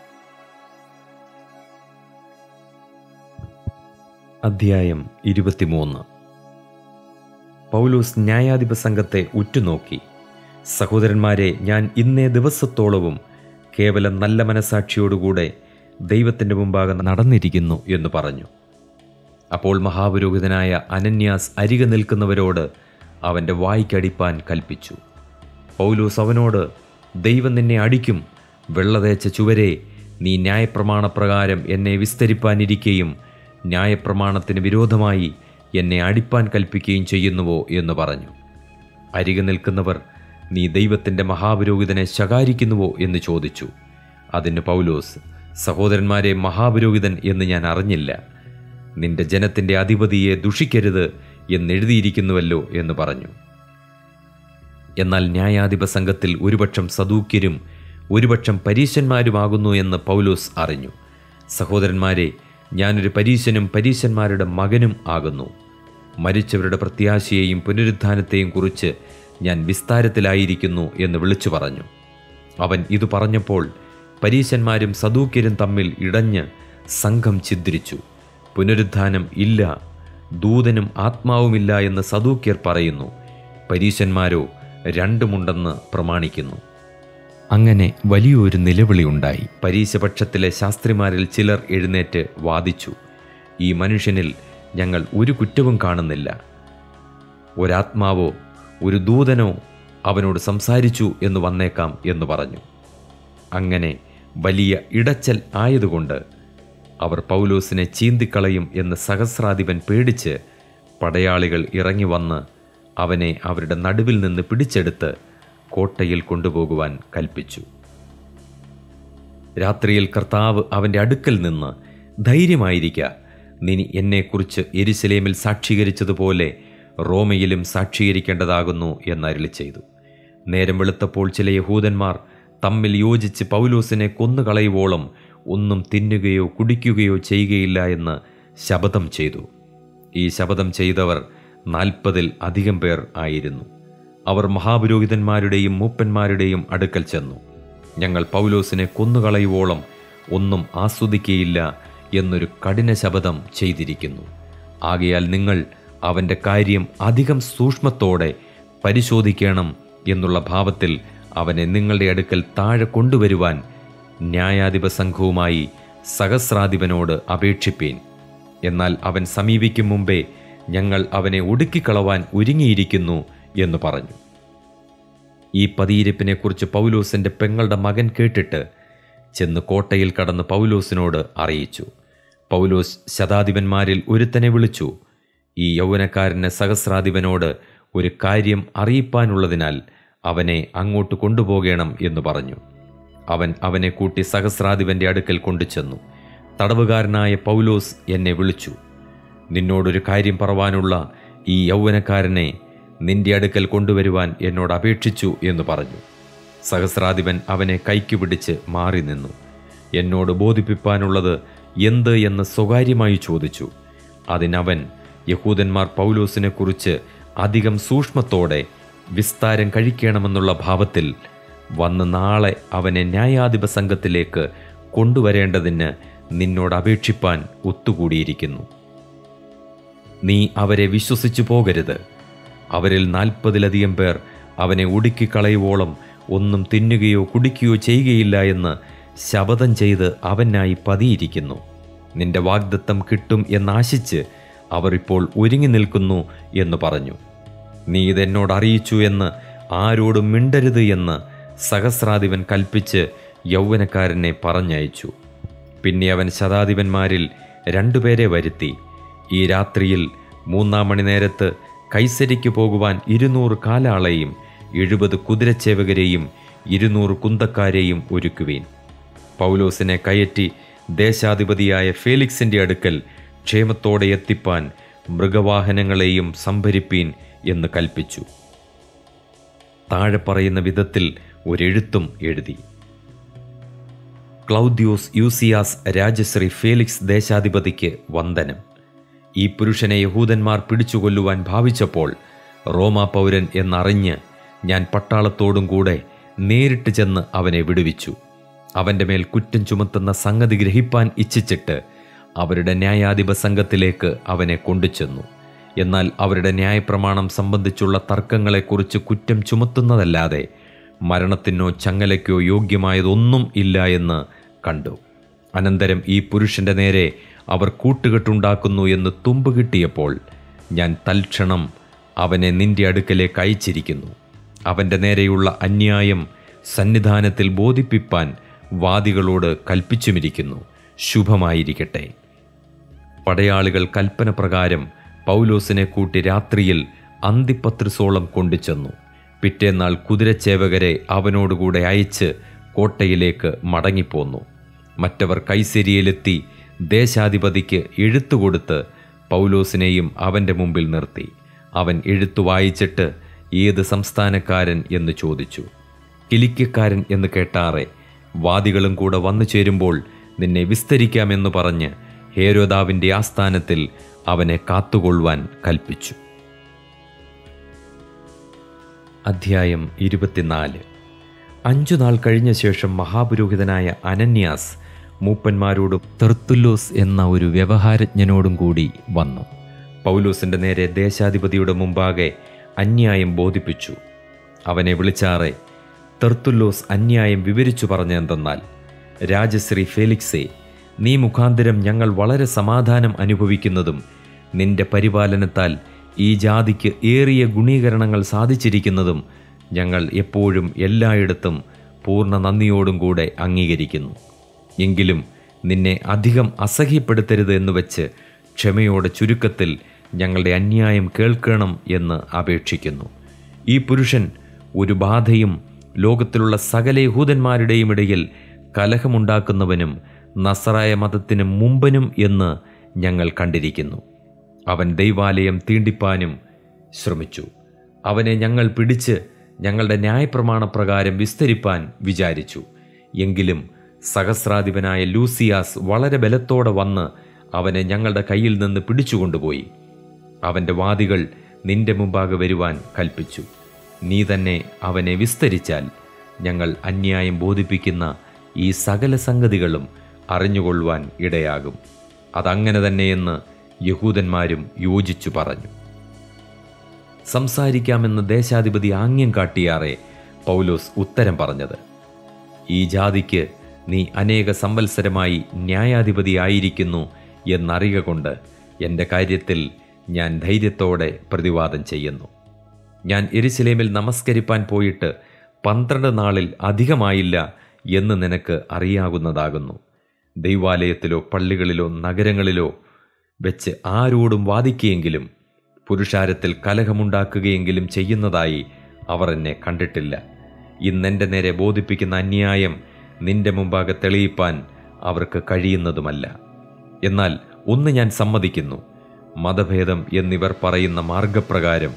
അധ്യായം ഇരുപത്തിമൂന്ന് പൗലൂസ് ന്യായാധിപ സംഘത്തെ ഉറ്റുനോക്കി സഹോദരന്മാരെ ഞാൻ ഇന്നേ ദിവസത്തോളവും കേവലം നല്ല മനസാക്ഷിയോടുകൂടെ ദൈവത്തിൻ്റെ മുമ്പാകെ നടന്നിരിക്കുന്നു എന്ന് പറഞ്ഞു അപ്പോൾ മഹാപുരോഹിതനായ അനന്യാസ് അരികെ നിൽക്കുന്നവരോട് അവൻ്റെ വായ്ക്കടിപ്പാൻ കൽപ്പിച്ചു പൗലൂസ് അവനോട് ദൈവം നിന്നെ അടിക്കും വെള്ളതേച്ച ചുവരെ നീ ന്യായപ്രമാണപ്രകാരം എന്നെ വിസ്തരിപ്പാനിരിക്കുകയും ന്യായപ്രമാണത്തിന് വിരോധമായി എന്നെ അടിപ്പാൻ കൽപ്പിക്കുകയും ചെയ്യുന്നുവോ എന്ന് പറഞ്ഞു അരികെ നിൽക്കുന്നവർ നീ ദൈവത്തിൻ്റെ മഹാപുരോഹിതനെ ശകാരിക്കുന്നുവോ എന്ന് ചോദിച്ചു അതിന് പൗലോസ് സഹോദരന്മാരെ മഹാപുരോഹിതൻ എന്ന് ഞാൻ അറിഞ്ഞില്ല നിന്റെ ജനത്തിൻ്റെ അധിപതിയെ ദുഷിക്കരുത് എന്നെഴുതിയിരിക്കുന്നുവല്ലോ എന്ന് പറഞ്ഞു എന്നാൽ ന്യായാധിപ സംഘത്തിൽ ഒരുപക്ഷം സദൂക്യരും ഒരുപക്ഷം പരീശന്മാരുമാകുന്നു എന്ന് പൗലോസ് അറിഞ്ഞു സഹോദരന്മാരെ ഞാനൊരു പരീശനും പരീശന്മാരുടെ മകനും ആകുന്നു മരിച്ചവരുടെ പ്രത്യാശയെയും പുനരുത്ഥാനത്തെയും കുറിച്ച് ഞാൻ വിസ്താരത്തിലായിരിക്കുന്നു എന്ന് വിളിച്ചു പറഞ്ഞു അവൻ ഇത് പറഞ്ഞപ്പോൾ പരീശന്മാരും സദൂക്യരും തമ്മിൽ ഇടഞ്ഞ് സംഘം ഛിദ്രിച്ചു പുനരുത്ഥാനം ഇല്ല ദൂതനും ആത്മാവുമില്ല എന്ന് സദൂക്യർ പറയുന്നു പരീശന്മാരോ രണ്ടുമുണ്ടെന്ന് പ്രമാണിക്കുന്നു അങ്ങനെ വലിയൊരു നിലവിളിയുണ്ടായി പരീശപക്ഷത്തിലെ ശാസ്ത്രിമാരിൽ ചിലർ എഴുന്നേറ്റ് വാദിച്ചു ഈ മനുഷ്യനിൽ ഞങ്ങൾ ഒരു കുറ്റവും കാണുന്നില്ല ഒരാത്മാവോ ഒരു ദൂതനോ അവനോട് സംസാരിച്ചു എന്ന് വന്നേക്കാം എന്ന് പറഞ്ഞു അങ്ങനെ വലിയ ഇടച്ചൽ ആയതുകൊണ്ട് അവർ പൗലോസിനെ ചീന്തിക്കളയും എന്ന് സഹസ്രാധിപൻ പേടിച്ച് പടയാളികൾ ഇറങ്ങി വന്ന് അവനെ അവരുടെ നടുവിൽ നിന്ന് പിടിച്ചെടുത്ത് കോട്ടയിൽ കൊണ്ടുപോകുവാൻ കൽപ്പിച്ചു രാത്രിയിൽ കർത്താവ് അവൻ്റെ അടുക്കൽ നിന്ന് ധൈര്യമായിരിക്ക നീ എന്നെക്കുറിച്ച് എരിശലേമിൽ സാക്ഷീകരിച്ചതുപോലെ റോമയിലും സാക്ഷീകരിക്കേണ്ടതാകുന്നു എന്നരുളി ചെയ്തു നേരം വെളുത്തപ്പോൾ ചില യഹൂദന്മാർ തമ്മിൽ യോജിച്ച് പൗലോസിനെ കൊന്നുകളയുവോളം ഒന്നും തിന്നുകയോ കുടിക്കുകയോ ചെയ്യുകയില്ല എന്ന് ശപഥം ചെയ്തു ഈ ശപഥം ചെയ്തവർ നാൽപ്പതിൽ അധികം പേർ ആയിരുന്നു അവർ മഹാപുരോഹിതന്മാരുടെയും മൂപ്പന്മാരുടെയും അടുക്കൽ ചെന്നു ഞങ്ങൾ പൗലോസിനെ കൊന്നുകളയുവോളം ഒന്നും ആസ്വദിക്കയില്ല എന്നൊരു കഠിന ശപഥം ചെയ്തിരിക്കുന്നു ആകയാൽ നിങ്ങൾ അവൻ്റെ കാര്യം അധികം സൂക്ഷ്മത്തോടെ പരിശോധിക്കണം എന്നുള്ള ഭാവത്തിൽ അവനെ നിങ്ങളുടെ അടുക്കൽ താഴെ കൊണ്ടുവരുവാൻ ന്യായാധിപ സംഘവുമായി സഹസ്രാധിപനോട് അപേക്ഷിപ്പീൻ എന്നാൽ അവൻ സമീപിക്കും മുമ്പേ ഞങ്ങൾ അവനെ ഒടുക്കിക്കളവാൻ ഒരുങ്ങിയിരിക്കുന്നു എന്ന് പറഞ്ഞു ഈ പതിയിരിപ്പിനെക്കുറിച്ച് പൗലോസിന്റെ പെങ്ങളുടെ മകൻ കേട്ടിട്ട് ചെന്ന് കോട്ടയിൽ കടന്ന് പൗലോസിനോട് അറിയിച്ചു പൗലോസ് ശതാധിപന്മാരിൽ ഒരുത്തനെ വിളിച്ചു ഈ യൗവനക്കാരന് സഹസ്രാധിപനോട് ഒരു കാര്യം അറിയിപ്പാനുള്ളതിനാൽ അവനെ അങ്ങോട്ട് കൊണ്ടുപോകണം എന്ന് പറഞ്ഞു അവൻ അവനെ കൂട്ടി സഹസ്രാധിപന്റെ അടുക്കൽ കൊണ്ടുചെന്നു തടവുകാരനായ പൗലോസ് എന്നെ വിളിച്ചു നിന്നോടൊരു കാര്യം പറവാനുള്ള ഈ യൗവനക്കാരനെ നിന്റെ അടുക്കൽ കൊണ്ടുവരുവാൻ എന്നോട് അപേക്ഷിച്ചു എന്ന് പറഞ്ഞു സഹസ്രാധിപൻ അവനെ കൈക്കു പിടിച്ച് മാറി നിന്നു എന്നോട് ബോധിപ്പിപ്പാനുള്ളത് എന്ത് എന്ന് സ്വകാര്യമായി ചോദിച്ചു അതിനവൻ യഹൂദന്മാർ പൗലോസിനെക്കുറിച്ച് അധികം സൂക്ഷ്മത്തോടെ വിസ്താരം കഴിക്കണമെന്നുള്ള ഭാവത്തിൽ വന്ന് നാളെ അവനെ ന്യായാധിപ സംഘത്തിലേക്ക് കൊണ്ടുവരേണ്ടതിന് നിന്നോട് അപേക്ഷിപ്പാൻ ഒത്തുകൂടിയിരിക്കുന്നു നീ അവരെ വിശ്വസിച്ചു പോകരുത് അവരിൽ നാൽപ്പതിലധികം പേർ അവനെ ഒടുക്കിക്കളയുവോളം ഒന്നും തിന്നുകയോ കുടിക്കുകയോ ചെയ്യുകയില്ല എന്ന് ശപഥം ചെയ്ത് അവനായി പതിയിരിക്കുന്നു നിന്റെ വാഗ്ദത്തം കിട്ടും എന്നാശിച്ച് അവർ ഇപ്പോൾ ഒരുങ്ങി നിൽക്കുന്നു എന്ന് പറഞ്ഞു നീ ഇതെന്നോട് അറിയിച്ചു എന്ന് ആരോടും മിണ്ടരുത് എന്ന് സഹസ്രാധിപൻ കൽപ്പിച്ച് യൗവനക്കാരനെ പറഞ്ഞയച്ചു പിന്നെ അവൻ ശതാധിപന്മാരിൽ രണ്ടുപേരെ വരുത്തി ഈ രാത്രിയിൽ മൂന്നാം മണി നേരത്ത് കൈസരിക്ക് പോകുവാൻ ഇരുന്നൂറ് കാലാളെയും എഴുപത് കുതിരച്ചേവകരെയും ഇരുന്നൂറ് കുന്തക്കാരെയും ഒരുക്കുവീൻ പൗലോസിനെ കയറ്റി ദേശാധിപതിയായ ഫേലിക്സിന്റെ അടുക്കൽ ക്ഷേമത്തോടെ എത്തിപ്പാൻ മൃഗവാഹനങ്ങളെയും സംഭരിപ്പീൻ എന്ന് കൽപ്പിച്ചു താഴെ പറയുന്ന വിധത്തിൽ ഒരെഴുത്തും എഴുതി ക്ലൗദ്യോസ് യൂസിയാസ് രാജശ്രീ ഫേലിക്സ് ദേശാധിപതിക്ക് വന്ദനം ഈ പുരുഷനെ യഹൂദന്മാർ പിടിച്ചുകൊല്ലുവാൻ ഭാവിച്ചപ്പോൾ റോമാ പൗരൻ എന്നറിഞ്ഞ് ഞാൻ പട്ടാളത്തോടും കൂടെ നേരിട്ട് ചെന്ന് അവനെ വിടുവിച്ചു അവൻ്റെ മേൽ കുറ്റം ചുമത്തുന്ന സംഗതി ഗ്രഹിപ്പാൻ ഇച്ഛിച്ചിട്ട് അവരുടെ ന്യായാധിപ സംഘത്തിലേക്ക് അവനെ കൊണ്ടുചെന്നു എന്നാൽ അവരുടെ ന്യായപ്രമാണം സംബന്ധിച്ചുള്ള തർക്കങ്ങളെക്കുറിച്ച് കുറ്റം ചുമത്തുന്നതല്ലാതെ മരണത്തിനോ ചങ്ങലയ്ക്കോ യോഗ്യമായതൊന്നും ഇല്ല എന്ന് കണ്ടു അനന്തരം ഈ പുരുഷന്റെ നേരെ അവർ കൂട്ടുകെട്ടുണ്ടാക്കുന്നു എന്ന് തുമ്പ് കിട്ടിയപ്പോൾ ഞാൻ തൽക്ഷണം അവനെ നിന്റെ അടുക്കലേക്ക് അയച്ചിരിക്കുന്നു അവൻ്റെ നേരെയുള്ള അന്യായം സന്നിധാനത്തിൽ ബോധിപ്പിപ്പാൻ വാദികളോട് കൽപ്പിച്ചുമിരിക്കുന്നു ശുഭമായിരിക്കട്ടെ പടയാളികൾ കൽപ്പന പ്രകാരം പൗലോസിനെ കൂട്ടി രാത്രിയിൽ അന്തിപ്പത്രിസോളം കൊണ്ടുചെന്നു പിറ്റേന്നാൾ കുതിരച്ചേവകരെ അവനോടുകൂടെ അയച്ച് കോട്ടയിലേക്ക് മടങ്ങിപ്പോന്നു മറ്റവർ കൈസരിയിലെത്തി ദേശാധിപതിക്ക് എഴുത്തുകൊടുത്ത് പൗലോസിനെയും അവൻ്റെ മുമ്പിൽ നിർത്തി അവൻ എഴുത്തു വായിച്ചിട്ട് ഏത് സംസ്ഥാനക്കാരൻ എന്ന് ചോദിച്ചു കിലിക്കക്കാരൻ എന്ന് കേട്ടാറെ വാദികളും കൂടെ വന്നു ചേരുമ്പോൾ നിന്നെ വിസ്തരിക്കാമെന്ന് പറഞ്ഞ് ഹേരോദാവിൻ്റെ ആസ്ഥാനത്തിൽ അവനെ കാത്തുകൊള്ളുവാൻ കൽപ്പിച്ചു അധ്യായം ഇരുപത്തിനാല് അഞ്ചു നാൾ കഴിഞ്ഞ ശേഷം മഹാപുരോഹിതനായ അനന്യാസ് മൂപ്പന്മാരോടും തെർത്തുല്ലോസ് എന്ന ഒരു വ്യവഹാരജ്ഞനോടും കൂടി വന്നു പൗലോസിന്റെ നേരെ ദേശാധിപതിയുടെ മുമ്പാകെ അന്യായം ബോധിപ്പിച്ചു അവനെ വിളിച്ചാറെ തെർത്തുല്ലോസ് അന്യായം വിവരിച്ചു പറഞ്ഞെന്തെന്നാൽ രാജശ്രീ ഫേലിക്സേ നീ മുഖാന്തരം ഞങ്ങൾ വളരെ സമാധാനം അനുഭവിക്കുന്നതും നിന്റെ പരിപാലനത്താൽ ഈ ജാതിക്ക് ഏറിയ ഗുണീകരണങ്ങൾ സാധിച്ചിരിക്കുന്നതും ഞങ്ങൾ എപ്പോഴും എല്ലായിടത്തും പൂർണ്ണ നന്ദിയോടും കൂടെ അംഗീകരിക്കുന്നു എങ്കിലും നിന്നെ അധികം അസഹ്യപ്പെടുത്തരുത് എന്ന് വെച്ച് ക്ഷമയോടെ ചുരുക്കത്തിൽ ഞങ്ങളുടെ അന്യായം കേൾക്കണം എന്ന് അപേക്ഷിക്കുന്നു ഈ പുരുഷൻ ഒരു ബാധയും ലോകത്തിലുള്ള സകല യഹൂദന്മാരുടെയും ഇടയിൽ കലഹമുണ്ടാക്കുന്നവനും നസറായ മതത്തിന് മുമ്പനും എന്ന് ഞങ്ങൾ കണ്ടിരിക്കുന്നു അവൻ ദൈവാലയം തീണ്ടിപ്പാനും ശ്രമിച്ചു അവനെ ഞങ്ങൾ പിടിച്ച് ഞങ്ങളുടെ ന്യായപ്രമാണപ്രകാരം വിസ്തരിപ്പാൻ വിചാരിച്ചു എങ്കിലും സഹസ്രാധിപനായ ലൂസിയാസ് വളരെ ബലത്തോടെ വന്ന് അവനെ ഞങ്ങളുടെ കയ്യിൽ നിന്ന് പിടിച്ചുകൊണ്ടുപോയി അവൻ്റെ വാദികൾ നിന്റെ മുമ്പാകെ വരുവാൻ കൽപ്പിച്ചു നീ തന്നെ അവനെ വിസ്തരിച്ചാൽ ഞങ്ങൾ അന്യായം ബോധിപ്പിക്കുന്ന ഈ സകല സംഗതികളും അറിഞ്ഞുകൊള്ളുവാൻ ഇടയാകും അതങ്ങനെ തന്നെയെന്ന് യഹൂദന്മാരും യോജിച്ചു പറഞ്ഞു സംസാരിക്കാമെന്ന് ദേശാധിപതി ആംഗ്യം കാട്ടിയാറെ പൗലോസ് ഉത്തരം പറഞ്ഞത് ഈ ജാതിക്ക് നീ അനേക സംവത്സരമായി ന്യായാധിപതിയായിരിക്കുന്നു എന്നറിയുക കൊണ്ട് എൻ്റെ കാര്യത്തിൽ ഞാൻ ധൈര്യത്തോടെ പ്രതിവാദം ചെയ്യുന്നു ഞാൻ എരുസലേമിൽ നമസ്കരിപ്പാൻ പോയിട്ട് പന്ത്രണ്ട് നാളിൽ അധികമായില്ല എന്ന് നിനക്ക് അറിയാവുന്നതാകുന്നു ദൈവാലയത്തിലോ പള്ളികളിലോ നഗരങ്ങളിലോ വെച്ച് ആരോടും വാദിക്കുകയെങ്കിലും പുരുഷാരത്തിൽ കലഹമുണ്ടാക്കുകയെങ്കിലും ചെയ്യുന്നതായി അവർ എന്നെ കണ്ടിട്ടില്ല ഇന്നെൻ്റെ നേരെ ബോധിപ്പിക്കുന്ന അന്യായം നിന്റെ മുമ്പാകെ തെളിയിപ്പാൻ അവർക്ക് കഴിയുന്നതുമല്ല എന്നാൽ ഒന്ന് ഞാൻ സമ്മതിക്കുന്നു മതഭേദം എന്നിവർ പറയുന്ന മാർഗപ്രകാരം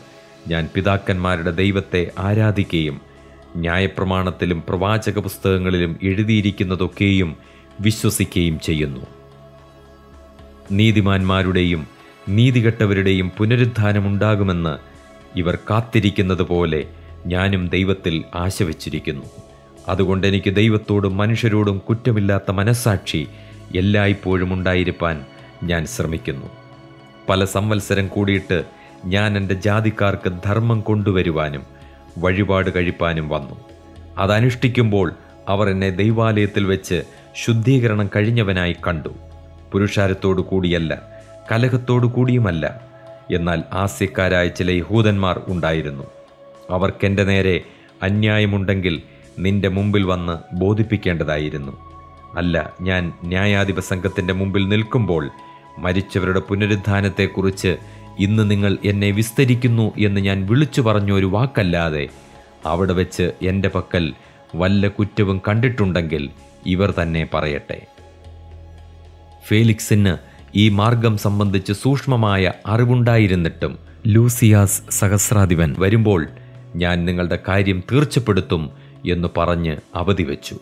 ഞാൻ പിതാക്കന്മാരുടെ ദൈവത്തെ ആരാധിക്കുകയും ന്യായപ്രമാണത്തിലും പ്രവാചക പുസ്തകങ്ങളിലും എഴുതിയിരിക്കുന്നതൊക്കെയും വിശ്വസിക്കുകയും ചെയ്യുന്നു നീതിമാന്മാരുടെയും നീതികെട്ടവരുടെയും പുനരുത്ഥാനമുണ്ടാകുമെന്ന് ഇവർ കാത്തിരിക്കുന്നത് പോലെ ഞാനും ദൈവത്തിൽ ആശ വച്ചിരിക്കുന്നു അതുകൊണ്ട് എനിക്ക് ദൈവത്തോടും മനുഷ്യരോടും കുറ്റമില്ലാത്ത മനസ്സാക്ഷി എല്ലായ്പ്പോഴും ഉണ്ടായിരിക്കാൻ ഞാൻ ശ്രമിക്കുന്നു പല സംവത്സരം കൂടിയിട്ട് ഞാൻ എൻ്റെ ജാതിക്കാർക്ക് ധർമ്മം കൊണ്ടുവരുവാനും വഴിപാട് കഴിപ്പാനും വന്നു അതനുഷ്ഠിക്കുമ്പോൾ അവർ എന്നെ ദൈവാലയത്തിൽ വെച്ച് ശുദ്ധീകരണം കഴിഞ്ഞവനായി കണ്ടു പുരുഷാരത്തോടു കൂടിയല്ല കലഹത്തോടു കൂടിയുമല്ല എന്നാൽ ആസ്യക്കാരായ ചില യഹൂദന്മാർ ഉണ്ടായിരുന്നു അവർക്കെൻ്റെ നേരെ അന്യായമുണ്ടെങ്കിൽ നിന്റെ മുമ്പിൽ വന്ന് ബോധിപ്പിക്കേണ്ടതായിരുന്നു അല്ല ഞാൻ ന്യായാധിപ സംഘത്തിൻ്റെ മുമ്പിൽ നിൽക്കുമ്പോൾ മരിച്ചവരുടെ പുനരുദ്ധാനത്തെക്കുറിച്ച് ഇന്ന് നിങ്ങൾ എന്നെ വിസ്തരിക്കുന്നു എന്ന് ഞാൻ വിളിച്ചു പറഞ്ഞ ഒരു വാക്കല്ലാതെ അവിടെ വെച്ച് എൻ്റെ പക്കൽ വല്ല കുറ്റവും കണ്ടിട്ടുണ്ടെങ്കിൽ ഇവർ തന്നെ പറയട്ടെ ഫേലിക്സിന് ഈ മാർഗം സംബന്ധിച്ച് സൂക്ഷ്മമായ അറിവുണ്ടായിരുന്നിട്ടും ലൂസിയാസ് സഹസ്രാധിപൻ വരുമ്പോൾ ഞാൻ നിങ്ങളുടെ കാര്യം തീർച്ചപ്പെടുത്തും എന്ന് പറഞ്ഞ് അവധി വെച്ചു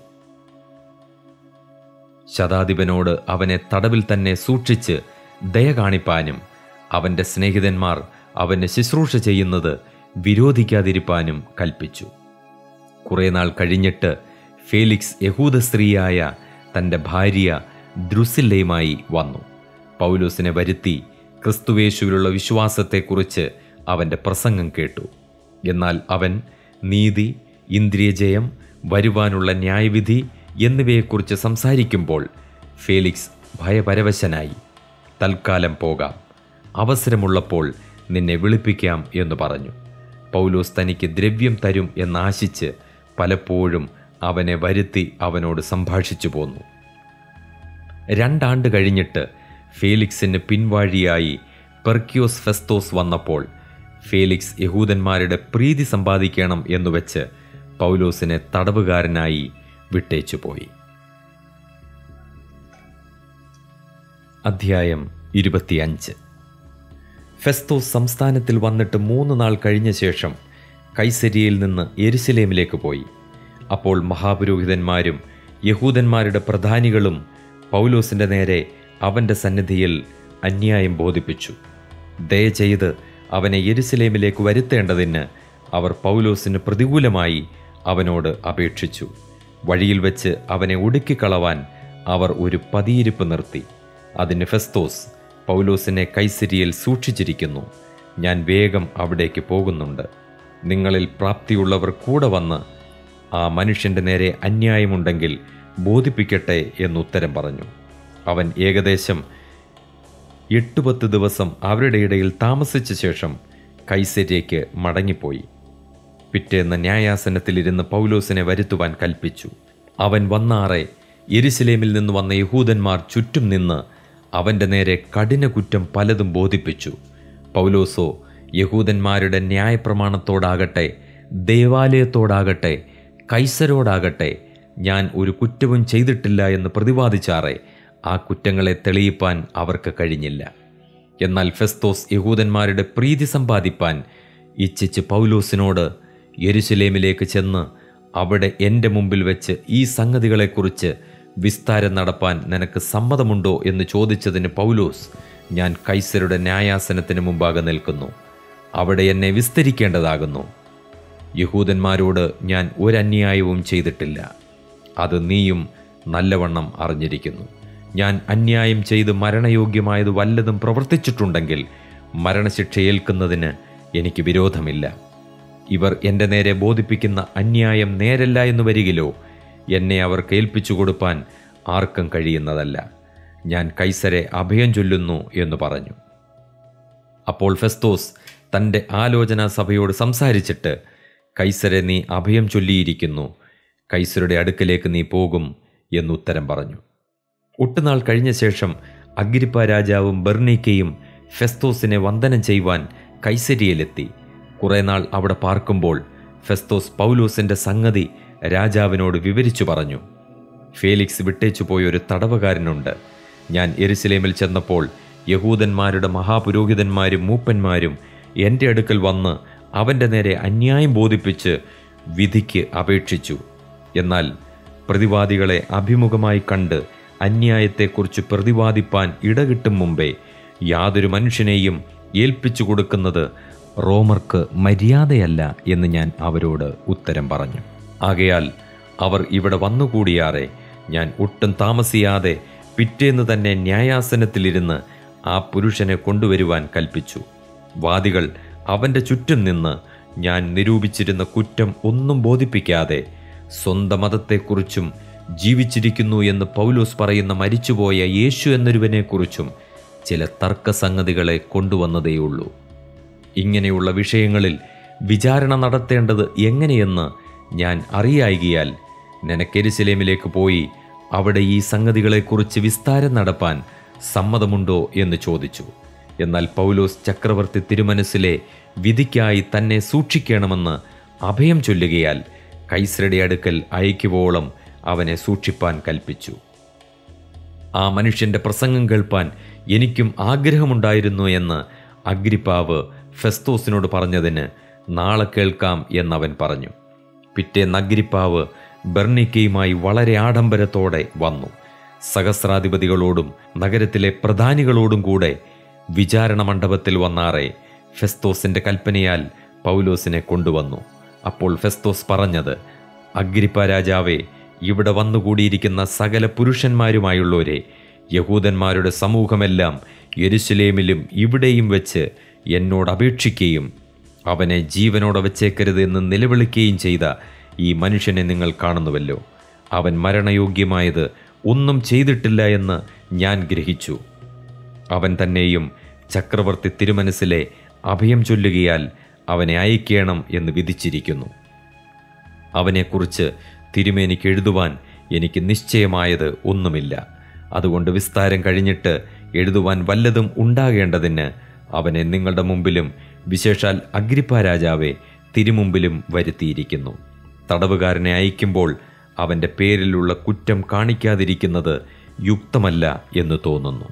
ശതാധിപനോട് അവനെ തടവിൽ തന്നെ സൂക്ഷിച്ച് ദയ കാണിപ്പാനും അവൻ്റെ സ്നേഹിതന്മാർ അവന് ശുശ്രൂഷ ചെയ്യുന്നത് വിരോധിക്കാതിരിപ്പാനും കൽപ്പിച്ചു കുറേ നാൾ കഴിഞ്ഞിട്ട് ഫേലിക്സ് യഹൂദ സ്ത്രീയായ തൻ്റെ ഭാര്യ ദ്രുസില്ലയുമായി വന്നു പൗലോസിനെ വരുത്തി ക്രിസ്തുവേശുവിലുള്ള വിശ്വാസത്തെക്കുറിച്ച് അവൻ്റെ പ്രസംഗം കേട്ടു എന്നാൽ അവൻ നീതി ഇന്ദ്രിയജയം വരുവാനുള്ള ന്യായവിധി എന്നിവയെക്കുറിച്ച് സംസാരിക്കുമ്പോൾ ഫേലിക്സ് ഭയപരവശനായി തൽക്കാലം പോകാം അവസരമുള്ളപ്പോൾ നിന്നെ വിളിപ്പിക്കാം എന്ന് പറഞ്ഞു പൗലോസ് തനിക്ക് ദ്രവ്യം തരും എന്നാശിച്ച് പലപ്പോഴും അവനെ വരുത്തി അവനോട് സംഭാഷിച്ചു പോന്നു രണ്ടാണ്ട് കഴിഞ്ഞിട്ട് ഫേലിക്സിന് പിൻവാഴിയായി പെർക്യോസ് ഫെസ്തോസ് വന്നപ്പോൾ ഫേലിക്സ് യഹൂദന്മാരുടെ പ്രീതി സമ്പാദിക്കണം എന്നുവെച്ച് പൗലോസിനെ തടവുകാരനായി വിട്ടേച്ചുപോയി അധ്യായം ഇരുപത്തിയഞ്ച് ഫെസ്തോസ് സംസ്ഥാനത്തിൽ വന്നിട്ട് മൂന്ന് നാൾ കഴിഞ്ഞ ശേഷം കൈസരിയയിൽ നിന്ന് എരുസലേമിലേക്ക് പോയി അപ്പോൾ മഹാപുരോഹിതന്മാരും യഹൂദന്മാരുടെ പ്രധാനികളും പൗലോസിന്റെ നേരെ അവന്റെ സന്നിധിയിൽ അന്യായം ബോധിപ്പിച്ചു ദയ ചെയ്ത് അവനെ യെരുസലേമിലേക്ക് വരുത്തേണ്ടതിന് അവർ പൗലോസിന് പ്രതികൂലമായി അവനോട് അപേക്ഷിച്ചു വഴിയിൽ വെച്ച് അവനെ ഒടുക്കിക്കളവാൻ അവർ ഒരു പതിയിരിപ്പ് നിർത്തി അതിന് ഫെസ്തോസ് പൗലോസിനെ കൈസരിയിൽ സൂക്ഷിച്ചിരിക്കുന്നു ഞാൻ വേഗം അവിടേക്ക് പോകുന്നുണ്ട് നിങ്ങളിൽ പ്രാപ്തിയുള്ളവർ കൂടെ വന്ന് ആ മനുഷ്യന്റെ നേരെ അന്യായമുണ്ടെങ്കിൽ ബോധിപ്പിക്കട്ടെ എന്നുത്തരം പറഞ്ഞു അവൻ ഏകദേശം എട്ട് പത്ത് ദിവസം അവരുടെ ഇടയിൽ താമസിച്ച ശേഷം കൈസര്യയ്ക്ക് മടങ്ങിപ്പോയി പിറ്റേന്ന് ന്യായാസനത്തിലിരുന്ന് പൗലോസിനെ വരുത്തുവാൻ കൽപ്പിച്ചു അവൻ വന്നാറെ യെരുസലേമിൽ നിന്ന് വന്ന യഹൂദന്മാർ ചുറ്റും നിന്ന് അവന്റെ നേരെ കഠിന കുറ്റം പലതും ബോധിപ്പിച്ചു പൗലോസോ യഹൂദന്മാരുടെ ന്യായപ്രമാണത്തോടാകട്ടെ ദേവാലയത്തോടാകട്ടെ കൈസരോടാകട്ടെ ഞാൻ ഒരു കുറ്റവും ചെയ്തിട്ടില്ല എന്ന് പ്രതിവാദിച്ചാറെ ആ കുറ്റങ്ങളെ തെളിയിപ്പാൻ അവർക്ക് കഴിഞ്ഞില്ല എന്നാൽ ഫെസ്തോസ് യഹൂദന്മാരുടെ പ്രീതി സമ്പാദിപ്പാൻ ഇച്ഛിച്ച് പൗലോസിനോട് യെരുശലേമിലേക്ക് ചെന്ന് അവിടെ എൻ്റെ മുമ്പിൽ വെച്ച് ഈ സംഗതികളെക്കുറിച്ച് വിസ്താരം നടപ്പാൻ നിനക്ക് സമ്മതമുണ്ടോ എന്ന് ചോദിച്ചതിന് പൗലോസ് ഞാൻ കൈസരുടെ ന്യായാസനത്തിന് മുമ്പാകെ നിൽക്കുന്നു അവിടെ എന്നെ വിസ്തരിക്കേണ്ടതാകുന്നു യഹൂദന്മാരോട് ഞാൻ ഒരന്യായവും ചെയ്തിട്ടില്ല അത് നീയും നല്ലവണ്ണം അറിഞ്ഞിരിക്കുന്നു ഞാൻ അന്യായം ചെയ്ത് മരണയോഗ്യമായത് വല്ലതും പ്രവർത്തിച്ചിട്ടുണ്ടെങ്കിൽ മരണശിക്ഷ ഏൽക്കുന്നതിന് എനിക്ക് വിരോധമില്ല ഇവർ എൻ്റെ നേരെ ബോധിപ്പിക്കുന്ന അന്യായം നേരല്ല എന്ന് വരികിലോ എന്നെ അവർക്ക് ഏൽപ്പിച്ചു കൊടുപ്പാൻ ആർക്കും കഴിയുന്നതല്ല ഞാൻ കൈസരെ അഭയം ചൊല്ലുന്നു എന്ന് പറഞ്ഞു അപ്പോൾ ഫെസ്തോസ് തൻ്റെ ആലോചനാ സഭയോട് സംസാരിച്ചിട്ട് കൈസരെ നീ അഭയം ചൊല്ലിയിരിക്കുന്നു കൈസരുടെ അടുക്കലേക്ക് നീ പോകും എന്നുത്തരം പറഞ്ഞു ഒട്ടുനാൾ കഴിഞ്ഞ ശേഷം അഗ്രിപ്പ രാജാവും ബെർണീക്കയും ഫെസ്തോസിനെ വന്ദനം ചെയ്യുവാൻ കൈസരിയിലെത്തി കുറേ നാൾ അവിടെ പാർക്കുമ്പോൾ ഫെസ്തോസ് പൗലോസിന്റെ സംഗതി രാജാവിനോട് വിവരിച്ചു പറഞ്ഞു ഫേലിക്സ് വിട്ടേച്ചു പോയ ഒരു തടവുകാരനുണ്ട് ഞാൻ എരുസലേമിൽ ചെന്നപ്പോൾ യഹൂദന്മാരുടെ മഹാപുരോഹിതന്മാരും മൂപ്പന്മാരും എൻ്റെ അടുക്കൽ വന്ന് അവൻ്റെ നേരെ അന്യായം ബോധിപ്പിച്ച് വിധിക്ക് അപേക്ഷിച്ചു എന്നാൽ പ്രതിവാദികളെ അഭിമുഖമായി കണ്ട് അന്യായത്തെക്കുറിച്ച് പ്രതിവാദിപ്പാൻ ഇടകിട്ടും മുമ്പേ യാതൊരു മനുഷ്യനെയും ഏൽപ്പിച്ചു കൊടുക്കുന്നത് റോമർക്ക് മര്യാദയല്ല എന്ന് ഞാൻ അവരോട് ഉത്തരം പറഞ്ഞു ആകയാൽ അവർ ഇവിടെ വന്നുകൂടിയാറെ ഞാൻ ഒട്ടും താമസിയാതെ പിറ്റേന്ന് തന്നെ ന്യായാസനത്തിലിരുന്ന് ആ പുരുഷനെ കൊണ്ടുവരുവാൻ കൽപ്പിച്ചു വാദികൾ അവൻ്റെ ചുറ്റും നിന്ന് ഞാൻ നിരൂപിച്ചിരുന്ന കുറ്റം ഒന്നും ബോധിപ്പിക്കാതെ സ്വന്തം മതത്തെക്കുറിച്ചും ജീവിച്ചിരിക്കുന്നു എന്ന് പൗലോസ് പറയുന്ന മരിച്ചുപോയ യേശു എന്നൊരുവനെക്കുറിച്ചും ചില തർക്കസംഗതികളെ കൊണ്ടുവന്നതേയുള്ളൂ ഇങ്ങനെയുള്ള വിഷയങ്ങളിൽ വിചാരണ നടത്തേണ്ടത് എങ്ങനെയെന്ന് ഞാൻ അറിയായികയാൽ നിനക്കെരുസലേമിലേക്ക് പോയി അവിടെ ഈ സംഗതികളെക്കുറിച്ച് വിസ്താരം നടപ്പാൻ സമ്മതമുണ്ടോ എന്ന് ചോദിച്ചു എന്നാൽ പൗലോസ് ചക്രവർത്തി തിരുമനസ്സിലെ വിധിക്കായി തന്നെ സൂക്ഷിക്കണമെന്ന് അഭയം ചൊല്ലുകയാൽ കൈസരുടെ അടുക്കൽ അയക്കുവോളം അവനെ സൂക്ഷിപ്പാൻ കൽപ്പിച്ചു ആ മനുഷ്യന്റെ പ്രസംഗം കേൾപ്പാൻ എനിക്കും ആഗ്രഹമുണ്ടായിരുന്നു എന്ന് അഗ്രിപ്പാവ് ഫെസ്തോസിനോട് പറഞ്ഞതിന് നാളെ കേൾക്കാം എന്നവൻ പറഞ്ഞു പിറ്റേന്ന് അഗ്രിപ്പാവ് ബെർണിക്കയുമായി വളരെ ആഡംബരത്തോടെ വന്നു സഹസ്രാധിപതികളോടും നഗരത്തിലെ പ്രധാനികളോടും കൂടെ വിചാരണ മണ്ഡപത്തിൽ വന്നാറെ ഫെസ്തോസിന്റെ കൽപ്പനയാൽ പൗലോസിനെ കൊണ്ടുവന്നു അപ്പോൾ ഫെസ്തോസ് പറഞ്ഞത് അഗ്രിപ്പ രാജാവേ ഇവിടെ വന്നുകൂടിയിരിക്കുന്ന സകല പുരുഷന്മാരുമായുള്ളവരെ യഹൂദന്മാരുടെ സമൂഹമെല്ലാം യെരുശലേമിലും ഇവിടെയും വെച്ച് എന്നോട് അപേക്ഷിക്കുകയും അവനെ ജീവനോടെ വച്ചേക്കരുത് എന്ന് നിലവിളിക്കുകയും ചെയ്ത ഈ മനുഷ്യനെ നിങ്ങൾ കാണുന്നുവല്ലോ അവൻ മരണയോഗ്യമായത് ഒന്നും ചെയ്തിട്ടില്ല എന്ന് ഞാൻ ഗ്രഹിച്ചു അവൻ തന്നെയും ചക്രവർത്തി തിരുമനസ്സിലെ അഭയം ചൊല്ലുകയാൽ അവനെ അയക്കണം എന്ന് വിധിച്ചിരിക്കുന്നു അവനെക്കുറിച്ച് തിരുമേനിക്ക് എഴുതുവാൻ എനിക്ക് നിശ്ചയമായത് ഒന്നുമില്ല അതുകൊണ്ട് വിസ്താരം കഴിഞ്ഞിട്ട് എഴുതുവാൻ വല്ലതും ഉണ്ടാകേണ്ടതിന് അവനെ നിങ്ങളുടെ മുമ്പിലും വിശേഷാൽ അഗ്രിപ്പ രാജാവെ തിരുമുമ്പിലും വരുത്തിയിരിക്കുന്നു തടവുകാരനെ അയക്കുമ്പോൾ അവൻ്റെ പേരിലുള്ള കുറ്റം കാണിക്കാതിരിക്കുന്നത് യുക്തമല്ല എന്ന് തോന്നുന്നു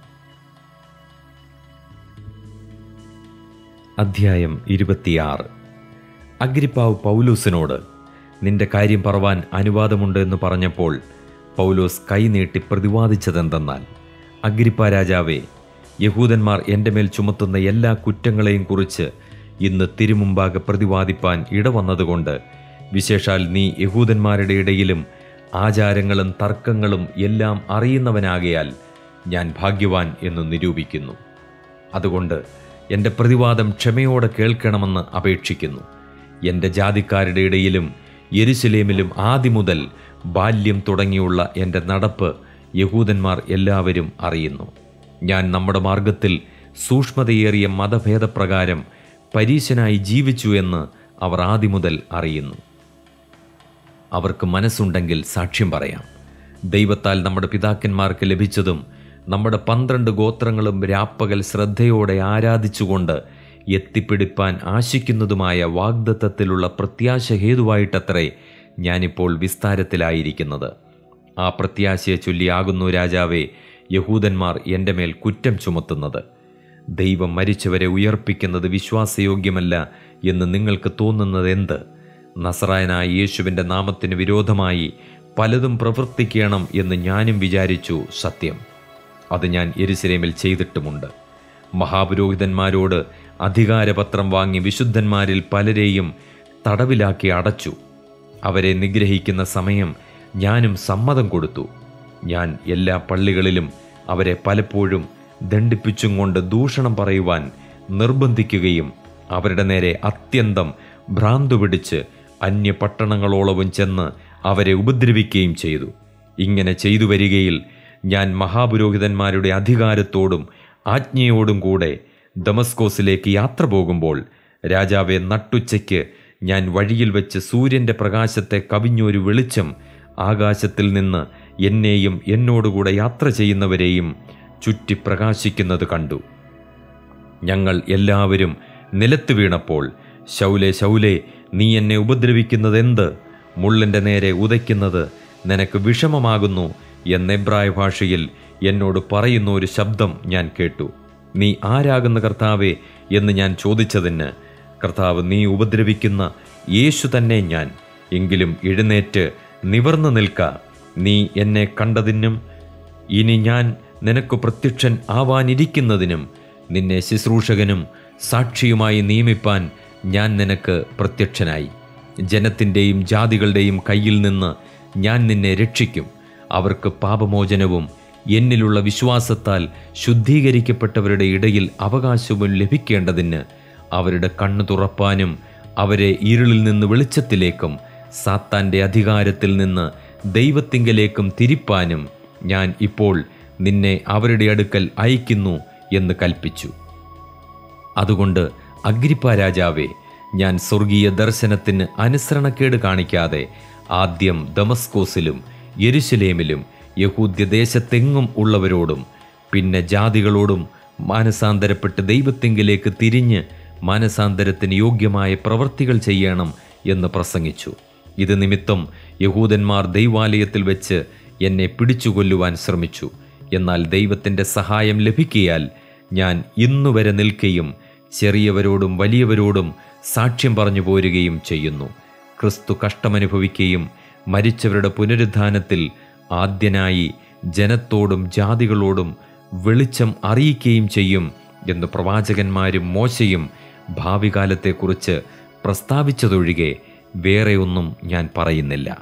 അധ്യായം ഇരുപത്തിയാറ് അഗ്രിപ്പാവ് പൗലൂസിനോട് നിന്റെ കാര്യം പറവാൻ അനുവാദമുണ്ട് എന്ന് പറഞ്ഞപ്പോൾ പൗലോസ് കൈനീട്ടി പ്രതിവാദിച്ചതെന്തെന്നാൽ അഗ്രിപ്പ രാജാവേ യഹൂദന്മാർ എൻ്റെ മേൽ ചുമത്തുന്ന എല്ലാ കുറ്റങ്ങളെയും കുറിച്ച് ഇന്ന് തിരുമുമ്പാകെ പ്രതിവാദിപ്പാൻ ഇടവന്നതുകൊണ്ട് വിശേഷാൽ നീ യഹൂദന്മാരുടെ ഇടയിലും ആചാരങ്ങളും തർക്കങ്ങളും എല്ലാം അറിയുന്നവനാകയാൽ ഞാൻ ഭാഗ്യവാൻ എന്ന് നിരൂപിക്കുന്നു അതുകൊണ്ട് എൻ്റെ പ്രതിവാദം ക്ഷമയോടെ കേൾക്കണമെന്ന് അപേക്ഷിക്കുന്നു എൻ്റെ ജാതിക്കാരുടെ ഇടയിലും യെരുശലേമിലും ആദ്യം മുതൽ ബാല്യം തുടങ്ങിയുള്ള എൻ്റെ നടപ്പ് യഹൂദന്മാർ എല്ലാവരും അറിയുന്നു ഞാൻ നമ്മുടെ മാർഗത്തിൽ സൂക്ഷ്മതയേറിയ മതഭേദപ്രകാരം പരീശനായി ജീവിച്ചു എന്ന് അവർ ആദ്യം മുതൽ അറിയുന്നു അവർക്ക് മനസ്സുണ്ടെങ്കിൽ സാക്ഷ്യം പറയാം ദൈവത്താൽ നമ്മുടെ പിതാക്കന്മാർക്ക് ലഭിച്ചതും നമ്മുടെ പന്ത്രണ്ട് ഗോത്രങ്ങളും രാപ്പകൽ ശ്രദ്ധയോടെ ആരാധിച്ചുകൊണ്ട് എത്തിപ്പിടിപ്പാൻ ആശിക്കുന്നതുമായ വാഗ്ദത്തത്തിലുള്ള പ്രത്യാശ ഹേതുവായിട്ടത്രേ ഞാനിപ്പോൾ വിസ്താരത്തിലായിരിക്കുന്നത് ആ പ്രത്യാശയെ ചൊല്ലിയാകുന്നു രാജാവേ യഹൂദന്മാർ എൻ്റെ മേൽ കുറ്റം ചുമത്തുന്നത് ദൈവം മരിച്ചവരെ ഉയർപ്പിക്കുന്നത് വിശ്വാസയോഗ്യമല്ല എന്ന് നിങ്ങൾക്ക് തോന്നുന്നത് എന്ത് നസറായനായ യേശുവിൻ്റെ നാമത്തിന് വിരോധമായി പലതും പ്രവർത്തിക്കണം എന്ന് ഞാനും വിചാരിച്ചു സത്യം അത് ഞാൻ എരുസലേമിൽ ചെയ്തിട്ടുമുണ്ട് മഹാപുരോഹിതന്മാരോട് അധികാരപത്രം വാങ്ങി വിശുദ്ധന്മാരിൽ പലരെയും തടവിലാക്കി അടച്ചു അവരെ നിഗ്രഹിക്കുന്ന സമയം ഞാനും സമ്മതം കൊടുത്തു ഞാൻ എല്ലാ പള്ളികളിലും അവരെ പലപ്പോഴും ദണ്ഡിപ്പിച്ചും കൊണ്ട് ദൂഷണം പറയുവാൻ നിർബന്ധിക്കുകയും അവരുടെ നേരെ അത്യന്തം ഭ്രാന്തു പിടിച്ച് അന്യ പട്ടണങ്ങളോളവും ചെന്ന് അവരെ ഉപദ്രവിക്കുകയും ചെയ്തു ഇങ്ങനെ ചെയ്തു വരികയിൽ ഞാൻ മഹാപുരോഹിതന്മാരുടെ അധികാരത്തോടും ആജ്ഞയോടും കൂടെ ദമസ്കോസിലേക്ക് യാത്ര പോകുമ്പോൾ രാജാവെ നട്ടുച്ചയ്ക്ക് ഞാൻ വഴിയിൽ വെച്ച് സൂര്യന്റെ പ്രകാശത്തെ കവിഞ്ഞൊരു വെളിച്ചം ആകാശത്തിൽ നിന്ന് എന്നെയും എന്നോടുകൂടെ യാത്ര ചെയ്യുന്നവരെയും ചുറ്റി പ്രകാശിക്കുന്നത് കണ്ടു ഞങ്ങൾ എല്ലാവരും നിലത്ത് വീണപ്പോൾ ശൗലെ ശൗലെ നീ എന്നെ ഉപദ്രവിക്കുന്നതെന്ത് മുള്ളിൻ്റെ നേരെ ഉദയ്ക്കുന്നത് നിനക്ക് വിഷമമാകുന്നു എന്ന എബ്രായ ഭാഷയിൽ എന്നോട് പറയുന്ന ഒരു ശബ്ദം ഞാൻ കേട്ടു നീ ആരാകുന്ന കർത്താവേ എന്ന് ഞാൻ ചോദിച്ചതിന് കർത്താവ് നീ ഉപദ്രവിക്കുന്ന യേശു തന്നെ ഞാൻ എങ്കിലും എഴുന്നേറ്റ് നിവർന്നു നിൽക്ക നീ എന്നെ കണ്ടതിനും ഇനി ഞാൻ നിനക്ക് പ്രത്യക്ഷൻ ആവാനിരിക്കുന്നതിനും നിന്നെ ശുശ്രൂഷകനും സാക്ഷിയുമായി നിയമിപ്പാൻ ഞാൻ നിനക്ക് പ്രത്യക്ഷനായി ജനത്തിൻ്റെയും ജാതികളുടെയും കയ്യിൽ നിന്ന് ഞാൻ നിന്നെ രക്ഷിക്കും അവർക്ക് പാപമോചനവും എന്നിലുള്ള വിശ്വാസത്താൽ ശുദ്ധീകരിക്കപ്പെട്ടവരുടെ ഇടയിൽ അവകാശവും ലഭിക്കേണ്ടതിന് അവരുടെ കണ്ണു തുറപ്പാനും അവരെ ഇരുളിൽ നിന്ന് വെളിച്ചത്തിലേക്കും സാത്താൻ്റെ അധികാരത്തിൽ നിന്ന് ദൈവത്തിങ്കലേക്കും തിരിപ്പാനും ഞാൻ ഇപ്പോൾ നിന്നെ അവരുടെ അടുക്കൽ അയക്കുന്നു എന്ന് കൽപ്പിച്ചു അതുകൊണ്ട് അഗ്രിപ്പ രാജാവേ ഞാൻ സ്വർഗീയ ദർശനത്തിന് അനുസരണക്കേട് കാണിക്കാതെ ആദ്യം ദമസ്കോസിലും യെരുശലേമിലും യഹൂദ്യദേശത്തെങ്ങും ഉള്ളവരോടും പിന്നെ ജാതികളോടും മാനസാന്തരപ്പെട്ട് ദൈവത്തിങ്കിലേക്ക് തിരിഞ്ഞ് മാനസാന്തരത്തിന് യോഗ്യമായ പ്രവൃത്തികൾ ചെയ്യണം എന്ന് പ്രസംഗിച്ചു ഇത് നിമിത്തം യഹൂദന്മാർ ദൈവാലയത്തിൽ വെച്ച് എന്നെ പിടിച്ചുകൊല്ലുവാൻ ശ്രമിച്ചു എന്നാൽ ദൈവത്തിൻ്റെ സഹായം ലഭിക്കിയാൽ ഞാൻ ഇന്നുവരെ നിൽക്കുകയും ചെറിയവരോടും വലിയവരോടും സാക്ഷ്യം പറഞ്ഞു പോരുകയും ചെയ്യുന്നു ക്രിസ്തു കഷ്ടമനുഭവിക്കുകയും മരിച്ചവരുടെ പുനരുദ്ധാനത്തിൽ ആദ്യനായി ജനത്തോടും ജാതികളോടും വെളിച്ചം അറിയിക്കുകയും ചെയ്യും എന്ന് പ്രവാചകന്മാരും മോശയും ഭാവികാലത്തെക്കുറിച്ച് പ്രസ്താവിച്ചതൊഴികെ വേറെ ഒന്നും ഞാൻ പറയുന്നില്ല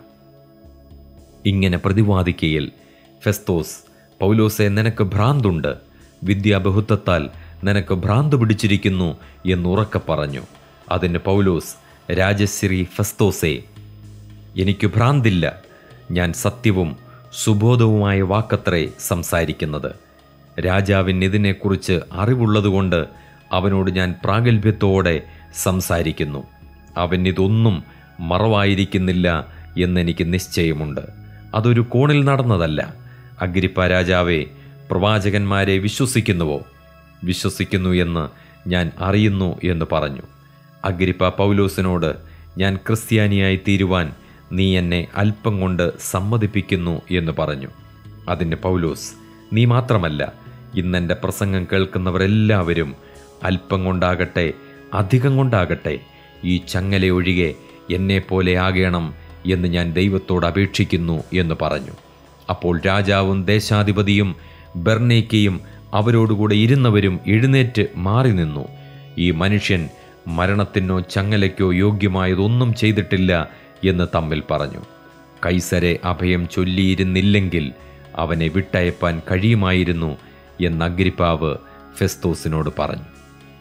ഇങ്ങനെ പ്രതിവാദിക്കയിൽ ഫെസ്തോസ് പൗലോസെ നിനക്ക് ഭ്രാന്തുണ്ട് വിദ്യാബഹുത്വത്താൽ നിനക്ക് ഭ്രാന്ത് പിടിച്ചിരിക്കുന്നു എന്നുറക്കെ പറഞ്ഞു അതിന് പൗലോസ് രാജശ്രീ ഫെസ്തോസെ എനിക്ക് ഭ്രാന്തില്ല ഞാൻ സത്യവും സുബോധവുമായ വാക്കത്രേ സംസാരിക്കുന്നത് രാജാവിന് ഇതിനെക്കുറിച്ച് അറിവുള്ളതുകൊണ്ട് അവനോട് ഞാൻ പ്രാഗൽഭ്യത്തോടെ സംസാരിക്കുന്നു അവൻ ഇതൊന്നും മറവായിരിക്കുന്നില്ല എന്നെനിക്ക് നിശ്ചയമുണ്ട് അതൊരു കോണിൽ നടന്നതല്ല അഗ്രിപ്പ രാജാവെ പ്രവാചകന്മാരെ വിശ്വസിക്കുന്നുവോ വിശ്വസിക്കുന്നു എന്ന് ഞാൻ അറിയുന്നു എന്ന് പറഞ്ഞു അഗ്രിപ്പ പൗലോസിനോട് ഞാൻ ക്രിസ്ത്യാനിയായി തീരുവാൻ നീ എന്നെ അല്പം കൊണ്ട് സമ്മതിപ്പിക്കുന്നു എന്ന് പറഞ്ഞു അതിന് പൗലോസ് നീ മാത്രമല്ല ഇന്നെൻ്റെ പ്രസംഗം കേൾക്കുന്നവരെല്ലാവരും അല്പം കൊണ്ടാകട്ടെ അധികം കൊണ്ടാകട്ടെ ഈ ചങ്ങല ഒഴികെ എന്നെപ്പോലെ ആകണം എന്ന് ഞാൻ ദൈവത്തോട് അപേക്ഷിക്കുന്നു എന്ന് പറഞ്ഞു അപ്പോൾ രാജാവും ദേശാധിപതിയും ബെർണേക്കയും അവരോടുകൂടെ ഇരുന്നവരും എഴുന്നേറ്റ് മാറി നിന്നു ഈ മനുഷ്യൻ മരണത്തിനോ ചങ്ങലയ്ക്കോ യോഗ്യമായതൊന്നും ചെയ്തിട്ടില്ല എന്ന് തമ്മിൽ പറഞ്ഞു കൈസരെ അഭയം ചൊല്ലിയിരുന്നില്ലെങ്കിൽ അവനെ വിട്ടയപ്പാൻ കഴിയുമായിരുന്നു എന്ന് അഗ്രിപ്പാവ് ഫെസ്തോസിനോട് പറഞ്ഞു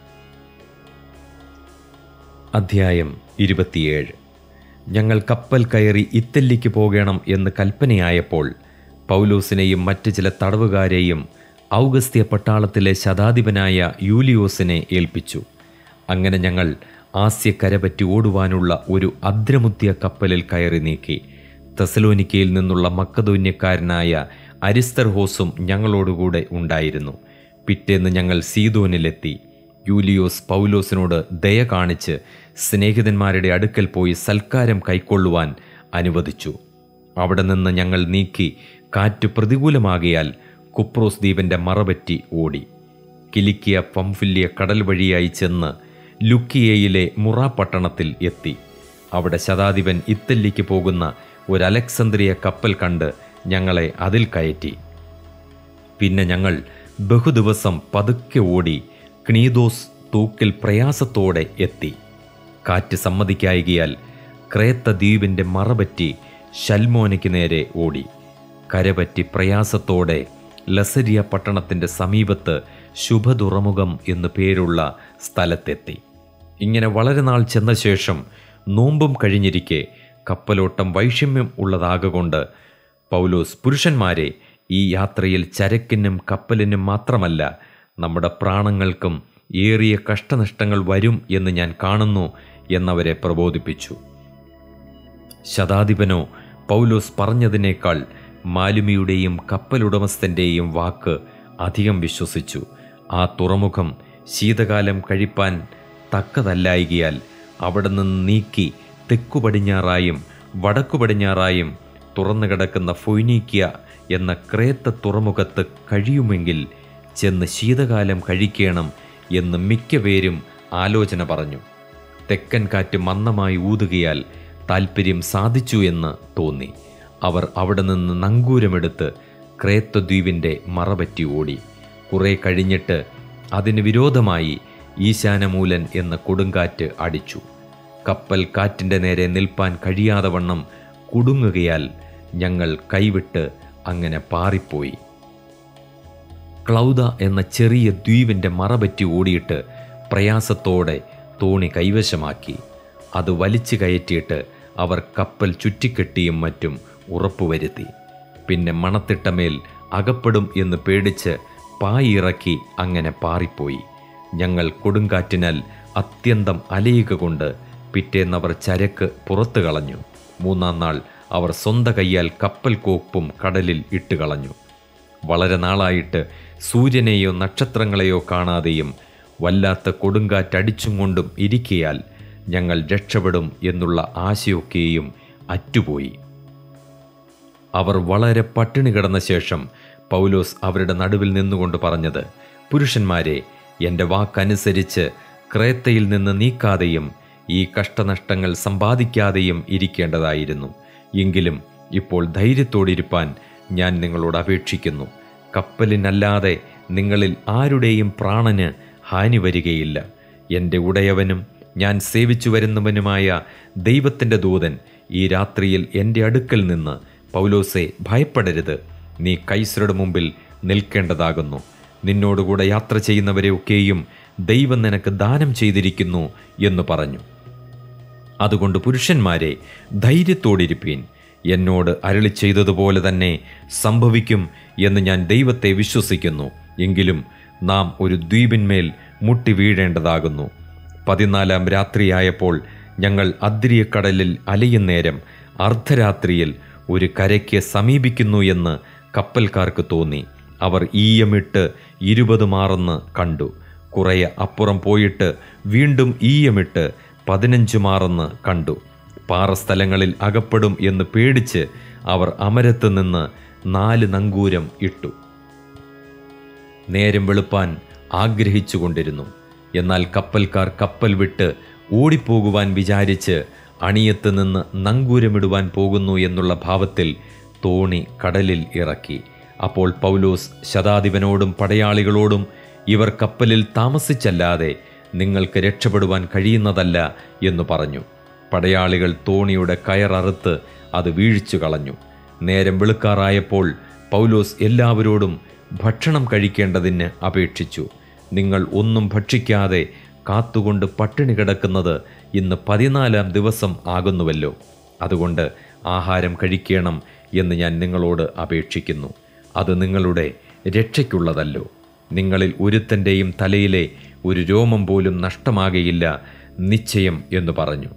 അധ്യായം ഇരുപത്തിയേഴ് ഞങ്ങൾ കപ്പൽ കയറി ഇറ്റലിക്ക് പോകണം എന്ന് കൽപ്പനയായപ്പോൾ പൗലോസിനെയും മറ്റ് ചില തടവുകാരെയും ഔഗസ്ത്യ പട്ടാളത്തിലെ ശതാധിപനായ യൂലിയോസിനെ ഏൽപ്പിച്ചു അങ്ങനെ ഞങ്ങൾ ആസ്യക്കരപറ്റി ഓടുവാനുള്ള ഒരു അദ്രമുത്തിയ കപ്പലിൽ കയറി നീക്കി തെസലോനിക്കയിൽ നിന്നുള്ള മക്കതോന്യക്കാരനായ അരിസ്തർഹോസും ഞങ്ങളോടുകൂടെ ഉണ്ടായിരുന്നു പിറ്റേന്ന് ഞങ്ങൾ സീതോനിലെത്തി യൂലിയോസ് പൗലോസിനോട് ദയ കാണിച്ച് സ്നേഹിതന്മാരുടെ അടുക്കൽ പോയി സൽക്കാരം കൈക്കൊള്ളുവാൻ അനുവദിച്ചു അവിടെ നിന്ന് ഞങ്ങൾ നീക്കി കാറ്റ് പ്രതികൂലമാകിയാൽ കുപ്രോസ് ദ്വീപിൻ്റെ മറപറ്റി ഓടി കിലിക്കിയ പംഫുല്യ കടൽ വഴിയായി ചെന്ന് ലുക്കിയയിലെ മുറ പട്ടണത്തിൽ എത്തി അവിടെ ശതാധിപൻ ഇത്തല്ലിക്ക് പോകുന്ന ഒരു അലക്സന്ദ്രിയ കപ്പൽ കണ്ട് ഞങ്ങളെ അതിൽ കയറ്റി പിന്നെ ഞങ്ങൾ ബഹുദിവസം പതുക്കെ ഓടി ക്നീദോസ് തൂക്കിൽ പ്രയാസത്തോടെ എത്തി കാറ്റ് സമ്മതിക്കായികയാൽ ക്രേത്ത ദ്വീപിൻ്റെ മറപറ്റി ഷൽമോനയ്ക്ക് നേരെ ഓടി കരപറ്റി പ്രയാസത്തോടെ ലസരിയ പട്ടണത്തിൻ്റെ സമീപത്ത് ശുഭതുറമുഖം എന്നു പേരുള്ള സ്ഥലത്തെത്തി ഇങ്ങനെ വളരെ നാൾ ചെന്ന ശേഷം നോമ്പും കഴിഞ്ഞിരിക്കെ കപ്പലോട്ടം വൈഷമ്യം ഉള്ളതാകൊണ്ട് പൗലോസ് പുരുഷന്മാരെ ഈ യാത്രയിൽ ചരക്കിനും കപ്പലിനും മാത്രമല്ല നമ്മുടെ പ്രാണങ്ങൾക്കും ഏറിയ കഷ്ടനഷ്ടങ്ങൾ വരും എന്ന് ഞാൻ കാണുന്നു എന്നവരെ പ്രബോധിപ്പിച്ചു ശതാധിപനോ പൗലോസ് പറഞ്ഞതിനേക്കാൾ മാലുമിയുടെയും കപ്പലുടമസ്ഥൻ്റെയും വാക്ക് അധികം വിശ്വസിച്ചു ആ തുറമുഖം ശീതകാലം കഴിപ്പാൻ തക്കതല്ലായികയാൽ അവിടെ നിന്ന് നീക്കി തെക്കു പടിഞ്ഞാറായും വടക്കു പടിഞ്ഞാറായും തുറന്നു കിടക്കുന്ന ഫൊയ്നീക്കിയ എന്ന ക്രേത്ത തുറമുഖത്ത് കഴിയുമെങ്കിൽ ചെന്ന് ശീതകാലം കഴിക്കണം എന്ന് മിക്കപേരും ആലോചന പറഞ്ഞു തെക്കൻ കാറ്റ് മന്ദമായി ഊതുകയാൽ താൽപ്പര്യം സാധിച്ചു എന്ന് തോന്നി അവർ അവിടെ നിന്ന് നങ്കൂരമെടുത്ത് ക്രേത്തദ്വീപിൻ്റെ മറപറ്റി ഓടി കുറെ കഴിഞ്ഞിട്ട് അതിന് വിരോധമായി ഈശാനമൂലൻ എന്ന കൊടുങ്കാറ്റ് അടിച്ചു കപ്പൽ കാറ്റിൻ്റെ നേരെ നിൽപ്പാൻ കഴിയാതെ വണ്ണം കുടുങ്ങുകയാൽ ഞങ്ങൾ കൈവിട്ട് അങ്ങനെ പാറിപ്പോയി ക്ലൗദ എന്ന ചെറിയ ദ്വീപിൻ്റെ മറപറ്റി ഓടിയിട്ട് പ്രയാസത്തോടെ തോണി കൈവശമാക്കി അത് വലിച്ചു കയറ്റിയിട്ട് അവർ കപ്പൽ ചുറ്റിക്കെട്ടിയും മറ്റും ഉറപ്പുവരുത്തി പിന്നെ മണത്തിട്ടമേൽ അകപ്പെടും എന്ന് പേടിച്ച് പായിറക്കി അങ്ങനെ പാറിപ്പോയി ഞങ്ങൾ കൊടുങ്കാറ്റിനാൽ അത്യന്തം അലയുക കൊണ്ട് പിറ്റേന്നവർ ചരക്ക് പുറത്തു കളഞ്ഞു മൂന്നാം നാൾ അവർ സ്വന്ത കൈയാൽ കപ്പൽ കോപ്പും കടലിൽ ഇട്ടുകളഞ്ഞു വളരെ നാളായിട്ട് സൂര്യനെയോ നക്ഷത്രങ്ങളെയോ കാണാതെയും വല്ലാത്ത കൊടുങ്കാറ്റടിച്ചും കൊണ്ടും ഇരിക്കയാൽ ഞങ്ങൾ രക്ഷപ്പെടും എന്നുള്ള ആശയൊക്കെയും അറ്റുപോയി അവർ വളരെ പട്ടിണി കിടന്ന ശേഷം പൗലോസ് അവരുടെ നടുവിൽ നിന്നുകൊണ്ട് പറഞ്ഞത് പുരുഷന്മാരെ എൻ്റെ വാക്കനുസരിച്ച് ക്രേത്തയിൽ നിന്ന് നീക്കാതെയും ഈ കഷ്ടനഷ്ടങ്ങൾ സമ്പാദിക്കാതെയും ഇരിക്കേണ്ടതായിരുന്നു എങ്കിലും ഇപ്പോൾ ധൈര്യത്തോടിരിപ്പാൻ ഞാൻ നിങ്ങളോട് അപേക്ഷിക്കുന്നു കപ്പലിനല്ലാതെ നിങ്ങളിൽ ആരുടെയും പ്രാണന് ഹാനി വരികയില്ല എൻ്റെ ഉടയവനും ഞാൻ സേവിച്ചു വരുന്നവനുമായ ദൈവത്തിൻ്റെ ദൂതൻ ഈ രാത്രിയിൽ എൻ്റെ അടുക്കൽ നിന്ന് പൗലോസെ ഭയപ്പെടരുത് നീ കൈസരുടെ മുമ്പിൽ നിൽക്കേണ്ടതാകുന്നു നിന്നോടുകൂടെ യാത്ര ചെയ്യുന്നവരെ ഒക്കെയും ദൈവം നിനക്ക് ദാനം ചെയ്തിരിക്കുന്നു എന്ന് പറഞ്ഞു അതുകൊണ്ട് പുരുഷന്മാരെ ധൈര്യത്തോടിരിപ്പീൻ എന്നോട് അരളി ചെയ്തതുപോലെ തന്നെ സംഭവിക്കും എന്ന് ഞാൻ ദൈവത്തെ വിശ്വസിക്കുന്നു എങ്കിലും നാം ഒരു ദ്വീപിന്മേൽ മുട്ടി വീഴേണ്ടതാകുന്നു പതിനാലാം രാത്രിയായപ്പോൾ ഞങ്ങൾ അദ്രിയക്കടലിൽ അലയുന്നേരം അർദ്ധരാത്രിയിൽ ഒരു കരയ്ക്ക് സമീപിക്കുന്നു എന്ന് കപ്പൽക്കാർക്ക് തോന്നി അവർ ഈയമിട്ട് ഇരുപത് മാറെന്ന് കണ്ടു കുറേ അപ്പുറം പോയിട്ട് വീണ്ടും ഈയമിട്ട് പതിനഞ്ച് മാറെന്ന് കണ്ടു പാറസ്ഥലങ്ങളിൽ അകപ്പെടും എന്ന് പേടിച്ച് അവർ അമരത്ത് നിന്ന് നാല് നങ്കൂരം ഇട്ടു നേരം വെളുപ്പാൻ ആഗ്രഹിച്ചുകൊണ്ടിരുന്നു എന്നാൽ കപ്പൽക്കാർ കപ്പൽ വിട്ട് ഓടിപ്പോകുവാൻ വിചാരിച്ച് അണിയത്ത് നിന്ന് നങ്കൂരമിടുവാൻ പോകുന്നു എന്നുള്ള ഭാവത്തിൽ തോണി കടലിൽ ഇറക്കി അപ്പോൾ പൗലോസ് ശതാധിപനോടും പടയാളികളോടും ഇവർ കപ്പലിൽ താമസിച്ചല്ലാതെ നിങ്ങൾക്ക് രക്ഷപ്പെടുവാൻ കഴിയുന്നതല്ല എന്ന് പറഞ്ഞു പടയാളികൾ തോണിയുടെ കയററുത്ത് അത് വീഴിച്ചു കളഞ്ഞു നേരം വെളുക്കാറായപ്പോൾ പൗലോസ് എല്ലാവരോടും ഭക്ഷണം കഴിക്കേണ്ടതിന് അപേക്ഷിച്ചു നിങ്ങൾ ഒന്നും ഭക്ഷിക്കാതെ കാത്തുകൊണ്ട് പട്ടിണി കിടക്കുന്നത് ഇന്ന് പതിനാലാം ദിവസം ആകുന്നുവല്ലോ അതുകൊണ്ട് ആഹാരം കഴിക്കണം എന്ന് ഞാൻ നിങ്ങളോട് അപേക്ഷിക്കുന്നു അത് നിങ്ങളുടെ രക്ഷയ്ക്കുള്ളതല്ലോ നിങ്ങളിൽ ഒരുത്തൻ്റെയും തലയിലെ ഒരു രോമം പോലും നഷ്ടമാകയില്ല നിശ്ചയം എന്ന് പറഞ്ഞു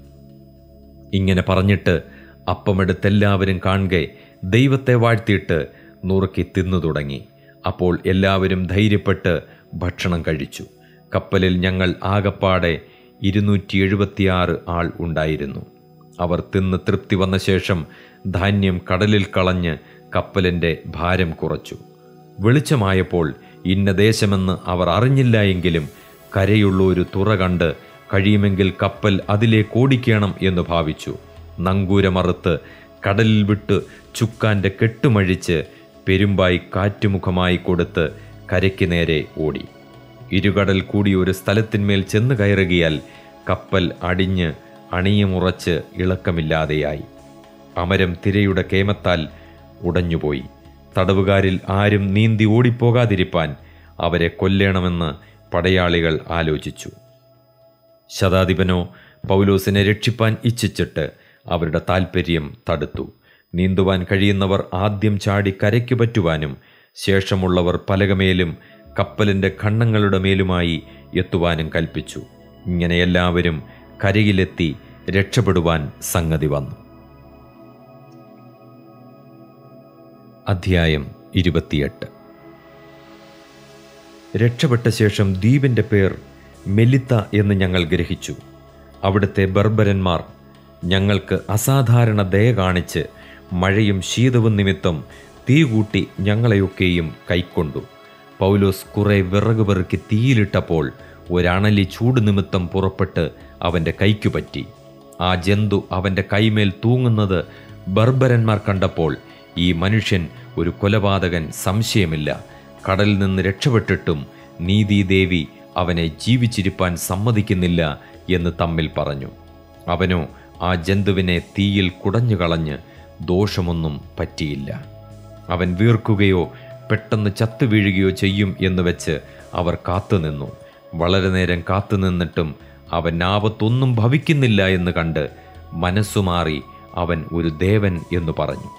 ഇങ്ങനെ പറഞ്ഞിട്ട് അപ്പമെടുത്തെല്ലാവരും കാണുകെ ദൈവത്തെ വാഴ്ത്തിയിട്ട് നുറുക്കി തിന്നു തുടങ്ങി അപ്പോൾ എല്ലാവരും ധൈര്യപ്പെട്ട് ഭക്ഷണം കഴിച്ചു കപ്പലിൽ ഞങ്ങൾ ആകപ്പാടെ ഇരുന്നൂറ്റി എഴുപത്തിയാറ് ആൾ ഉണ്ടായിരുന്നു അവർ തിന്ന് തൃപ്തി വന്ന ശേഷം ധാന്യം കടലിൽ കളഞ്ഞ് കപ്പലിൻ്റെ ഭാരം കുറച്ചു വെളിച്ചമായപ്പോൾ ഇന്ന ദേശമെന്ന് അവർ അറിഞ്ഞില്ല എങ്കിലും കരയുള്ള ഒരു തുറ കണ്ട് കഴിയുമെങ്കിൽ കപ്പൽ അതിലേക്ക് ഓടിക്കണം എന്ന് ഭാവിച്ചു നങ്കൂരമറുത്ത് കടലിൽ വിട്ട് ചുക്കാന്റെ കെട്ടുമഴിച്ച് പെരുമ്പായി കാറ്റുമുഖമായി കൊടുത്ത് കരയ്ക്ക് നേരെ ഓടി ഇരുകടൽ കൂടി ഒരു സ്ഥലത്തിന്മേൽ ചെന്ന് കയറുകയാൽ കപ്പൽ അടിഞ്ഞ് അണിയുമുറച്ച് ഇളക്കമില്ലാതെയായി അമരം തിരയുടെ കേമത്താൽ ഉടഞ്ഞുപോയി തടവുകാരിൽ ആരും നീന്തി ഓടിപ്പോകാതിരിപ്പാൻ അവരെ കൊല്ലേണമെന്ന് പടയാളികൾ ആലോചിച്ചു ശതാധിപനോ പൗലോസിനെ രക്ഷിപ്പാൻ ഇച്ഛിച്ചിട്ട് അവരുടെ താൽപ്പര്യം തടുത്തു നീന്തുവാൻ കഴിയുന്നവർ ആദ്യം ചാടി കരയ്ക്ക് പറ്റുവാനും ശേഷമുള്ളവർ പലകമേലും കപ്പലിൻ്റെ ഖണ്ണങ്ങളുടെ മേലുമായി എത്തുവാനും കൽപ്പിച്ചു ഇങ്ങനെ എല്ലാവരും കരയിലെത്തി രക്ഷപ്പെടുവാൻ സംഗതി വന്നു അധ്യായം ഇരുപത്തിയെട്ട് രക്ഷപ്പെട്ട ശേഷം ദ്വീപിൻ്റെ പേർ മെലിത്ത എന്ന് ഞങ്ങൾ ഗ്രഹിച്ചു അവിടുത്തെ ബർബരന്മാർ ഞങ്ങൾക്ക് അസാധാരണ ദയ കാണിച്ച് മഴയും ശീതവും നിമിത്തം തീ കൂട്ടി ഞങ്ങളെയൊക്കെയും കൈക്കൊണ്ടു പൗലോസ് കുറെ വിറക് പെറുക്കി തീയിലിട്ടപ്പോൾ ഒരണലി ചൂട് നിമിത്തം പുറപ്പെട്ട് അവൻ്റെ കൈക്കു പറ്റി ആ ജന്തു അവൻ്റെ കൈമേൽ തൂങ്ങുന്നത് ബർബരന്മാർ കണ്ടപ്പോൾ ഈ മനുഷ്യൻ ഒരു കൊലപാതകൻ സംശയമില്ല കടലിൽ നിന്ന് രക്ഷപ്പെട്ടിട്ടും നീതിദേവി അവനെ ജീവിച്ചിരിപ്പാൻ സമ്മതിക്കുന്നില്ല എന്ന് തമ്മിൽ പറഞ്ഞു അവനോ ആ ജന്തുവിനെ തീയിൽ കുടഞ്ഞു കളഞ്ഞ് ദോഷമൊന്നും പറ്റിയില്ല അവൻ വീർക്കുകയോ പെട്ടെന്ന് ചത്തു വീഴുകയോ ചെയ്യും എന്ന് വെച്ച് അവർ കാത്തുനിന്നു വളരെ നേരം കാത്തുനിന്നിട്ടും അവൻ ആപത്തൊന്നും ഭവിക്കുന്നില്ല എന്ന് കണ്ട് മനസ്സുമാറി അവൻ ഒരു ദേവൻ എന്ന് പറഞ്ഞു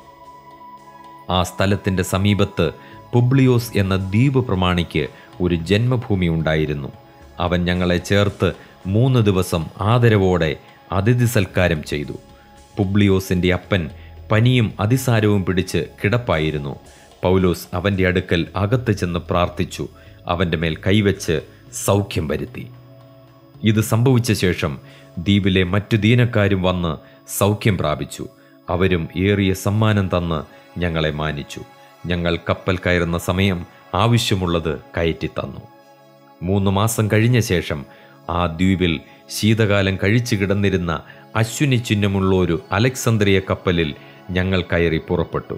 ആ സ്ഥലത്തിൻ്റെ സമീപത്ത് പുബ്ലിയോസ് എന്ന ദ്വീപ് പ്രമാണിക്ക് ഒരു ജന്മഭൂമി ഉണ്ടായിരുന്നു അവൻ ഞങ്ങളെ ചേർത്ത് മൂന്ന് ദിവസം ആദരവോടെ അതിഥി സൽക്കാരം ചെയ്തു പുബ്ലിയോസിൻ്റെ അപ്പൻ പനിയും അതിസാരവും പിടിച്ച് കിടപ്പായിരുന്നു പൗലോസ് അവൻ്റെ അടുക്കൽ അകത്ത് ചെന്ന് പ്രാർത്ഥിച്ചു അവൻ്റെ മേൽ കൈവച്ച് സൗഖ്യം വരുത്തി ഇത് സംഭവിച്ച ശേഷം ദ്വീപിലെ മറ്റു ദീനക്കാരും വന്ന് സൗഖ്യം പ്രാപിച്ചു അവരും ഏറിയ സമ്മാനം തന്ന് ഞങ്ങളെ മാനിച്ചു ഞങ്ങൾ കപ്പൽ കയറുന്ന സമയം ആവശ്യമുള്ളത് കയറ്റി തന്നു മൂന്ന് മാസം കഴിഞ്ഞ ശേഷം ആ ദ്വീപിൽ ശീതകാലം കഴിച്ചു കിടന്നിരുന്ന അശ്വിനി ചിഹ്നമുള്ള ഒരു അലക്സന്ദ്രിയ കപ്പലിൽ ഞങ്ങൾ കയറി പുറപ്പെട്ടു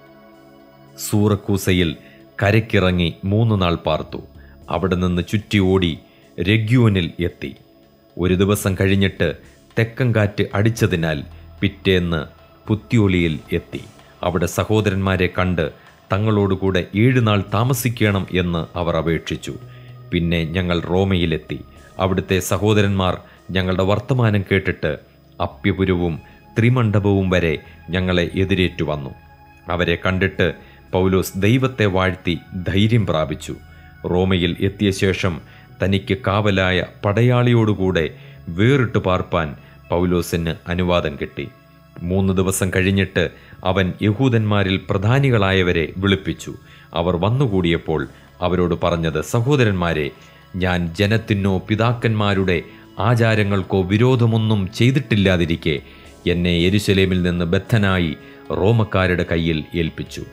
സൂറക്കൂസയിൽ കരക്കിറങ്ങി മൂന്ന് നാൾ പാർത്തു അവിടെ നിന്ന് ചുറ്റി ഓടി രഗ്യൂനിൽ എത്തി ഒരു ദിവസം കഴിഞ്ഞിട്ട് തെക്കൻ കാറ്റ് അടിച്ചതിനാൽ പിറ്റേന്ന് പുത്യോലിയിൽ എത്തി അവിടെ സഹോദരന്മാരെ കണ്ട് തങ്ങളോടുകൂടെ ഏഴ് നാൾ താമസിക്കണം എന്ന് അവർ അപേക്ഷിച്ചു പിന്നെ ഞങ്ങൾ റോമയിലെത്തി അവിടുത്തെ സഹോദരന്മാർ ഞങ്ങളുടെ വർത്തമാനം കേട്ടിട്ട് അപ്യപുരവും ത്രിമണ്ഡപവും വരെ ഞങ്ങളെ എതിരേറ്റു വന്നു അവരെ കണ്ടിട്ട് പൗലോസ് ദൈവത്തെ വാഴ്ത്തി ധൈര്യം പ്രാപിച്ചു റോമയിൽ എത്തിയ ശേഷം തനിക്ക് കാവലായ പടയാളിയോടുകൂടെ വേറിട്ട് പാർപ്പാൻ പൗലോസിന് അനുവാദം കിട്ടി മൂന്ന് ദിവസം കഴിഞ്ഞിട്ട് അവൻ യഹൂദന്മാരിൽ പ്രധാനികളായവരെ വിളിപ്പിച്ചു അവർ വന്നുകൂടിയപ്പോൾ അവരോട് പറഞ്ഞത് സഹോദരന്മാരെ ഞാൻ ജനത്തിനോ പിതാക്കന്മാരുടെ ആചാരങ്ങൾക്കോ വിരോധമൊന്നും ചെയ്തിട്ടില്ലാതിരിക്കെ എന്നെ യെരുശലേമിൽ നിന്ന് ബദ്ധനായി റോമക്കാരുടെ കയ്യിൽ ഏൽപ്പിച്ചു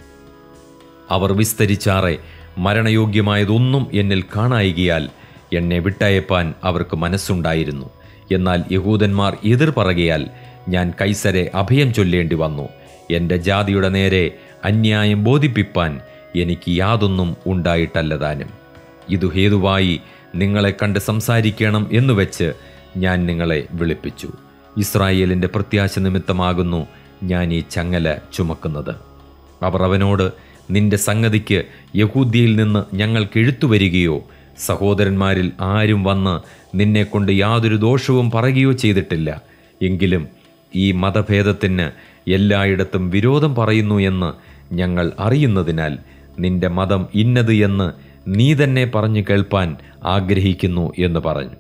അവർ വിസ്തരിച്ചാറെ മരണയോഗ്യമായതൊന്നും എന്നിൽ കാണായികയാൽ എന്നെ വിട്ടയപ്പാൻ അവർക്ക് മനസ്സുണ്ടായിരുന്നു എന്നാൽ യഹൂദന്മാർ എതിർ പറകയാൽ ഞാൻ കൈസരെ അഭയം ചൊല്ലേണ്ടി വന്നു എൻ്റെ ജാതിയുടെ നേരെ അന്യായം ബോധിപ്പിപ്പാൻ എനിക്ക് യാതൊന്നും ഉണ്ടായിട്ടല്ലതാനും ഇതു ഹേതുവായി നിങ്ങളെ കണ്ട് സംസാരിക്കണം എന്നു വെച്ച് ഞാൻ നിങ്ങളെ വിളിപ്പിച്ചു ഇസ്രായേലിൻ്റെ പ്രത്യാശ നിമിത്തമാകുന്നു ഞാൻ ഈ ചങ്ങല ചുമക്കുന്നത് അവർ അവനോട് നിന്റെ സംഗതിക്ക് യഹൂദ്യയിൽ നിന്ന് ഞങ്ങൾക്ക് എഴുത്തു വരികയോ സഹോദരന്മാരിൽ ആരും വന്ന് നിന്നെക്കൊണ്ട് യാതൊരു ദോഷവും പറയുകയോ ചെയ്തിട്ടില്ല എങ്കിലും ഈ മതഭേദത്തിന് എല്ലായിടത്തും വിരോധം പറയുന്നു എന്ന് ഞങ്ങൾ അറിയുന്നതിനാൽ നിന്റെ മതം ഇന്നത് എന്ന് നീ തന്നെ പറഞ്ഞു കേൾപ്പാൻ ആഗ്രഹിക്കുന്നു എന്ന് പറഞ്ഞു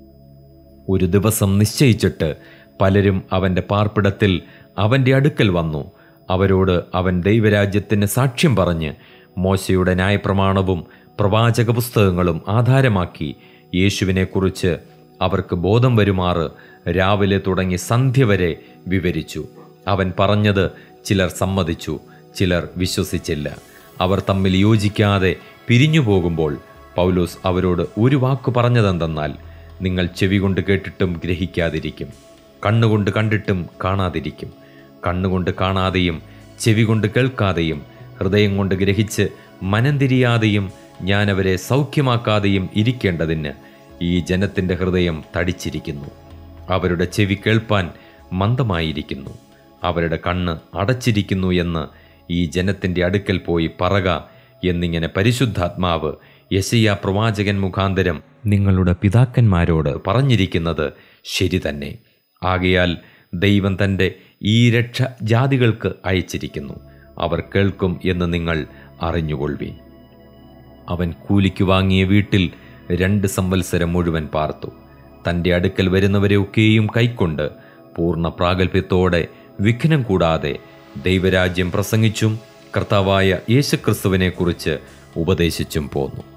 ഒരു ദിവസം നിശ്ചയിച്ചിട്ട് പലരും അവൻ്റെ പാർപ്പിടത്തിൽ അവൻ്റെ അടുക്കൽ വന്നു അവരോട് അവൻ ദൈവരാജ്യത്തിന് സാക്ഷ്യം പറഞ്ഞ് മോശയുടെ ന്യായപ്രമാണവും പ്രവാചക പുസ്തകങ്ങളും ആധാരമാക്കി യേശുവിനെക്കുറിച്ച് അവർക്ക് ബോധം വരുമാറ് രാവിലെ തുടങ്ങി സന്ധ്യ വരെ വിവരിച്ചു അവൻ പറഞ്ഞത് ചിലർ സമ്മതിച്ചു ചിലർ വിശ്വസിച്ചില്ല അവർ തമ്മിൽ യോജിക്കാതെ പിരിഞ്ഞു പോകുമ്പോൾ പൗലോസ് അവരോട് ഒരു വാക്ക് പറഞ്ഞതെന്തെന്നാൽ നിങ്ങൾ ചെവി കൊണ്ട് കേട്ടിട്ടും ഗ്രഹിക്കാതിരിക്കും കണ്ണുകൊണ്ട് കണ്ടിട്ടും കാണാതിരിക്കും കണ്ണുകൊണ്ട് കാണാതെയും ചെവി കൊണ്ട് കേൾക്കാതെയും ഹൃദയം കൊണ്ട് ഗ്രഹിച്ച് മനം തിരിയാതെയും ഞാൻ അവരെ സൗഖ്യമാക്കാതെയും ഇരിക്കേണ്ടതിന് ഈ ജനത്തിൻ്റെ ഹൃദയം തടിച്ചിരിക്കുന്നു അവരുടെ ചെവി കേൾപ്പാൻ മന്ദമായിരിക്കുന്നു അവരുടെ കണ്ണ് അടച്ചിരിക്കുന്നു എന്ന് ഈ ജനത്തിൻ്റെ അടുക്കൽ പോയി പറക എന്നിങ്ങനെ പരിശുദ്ധാത്മാവ് യശയ്യ പ്രവാചകൻ മുഖാന്തരം നിങ്ങളുടെ പിതാക്കന്മാരോട് പറഞ്ഞിരിക്കുന്നത് ശരി തന്നെ ആകയാൽ ദൈവം തൻ്റെ ഈ രക്ഷ ജാതികൾക്ക് അയച്ചിരിക്കുന്നു അവർ കേൾക്കും എന്ന് നിങ്ങൾ അറിഞ്ഞുകൊള്ളുവീൻ അവൻ കൂലിക്ക് വാങ്ങിയ വീട്ടിൽ രണ്ട് സംവത്സരം മുഴുവൻ പാർത്തു തൻ്റെ അടുക്കൽ വരുന്നവരെ ഒക്കെയും കൈക്കൊണ്ട് പൂർണ്ണ പ്രാഗൽഭ്യത്തോടെ വിഘ്നം കൂടാതെ ദൈവരാജ്യം പ്രസംഗിച്ചും കർത്താവായ യേശുക്രിസ്തുവിനെക്കുറിച്ച് ഉപദേശിച്ചും പോന്നു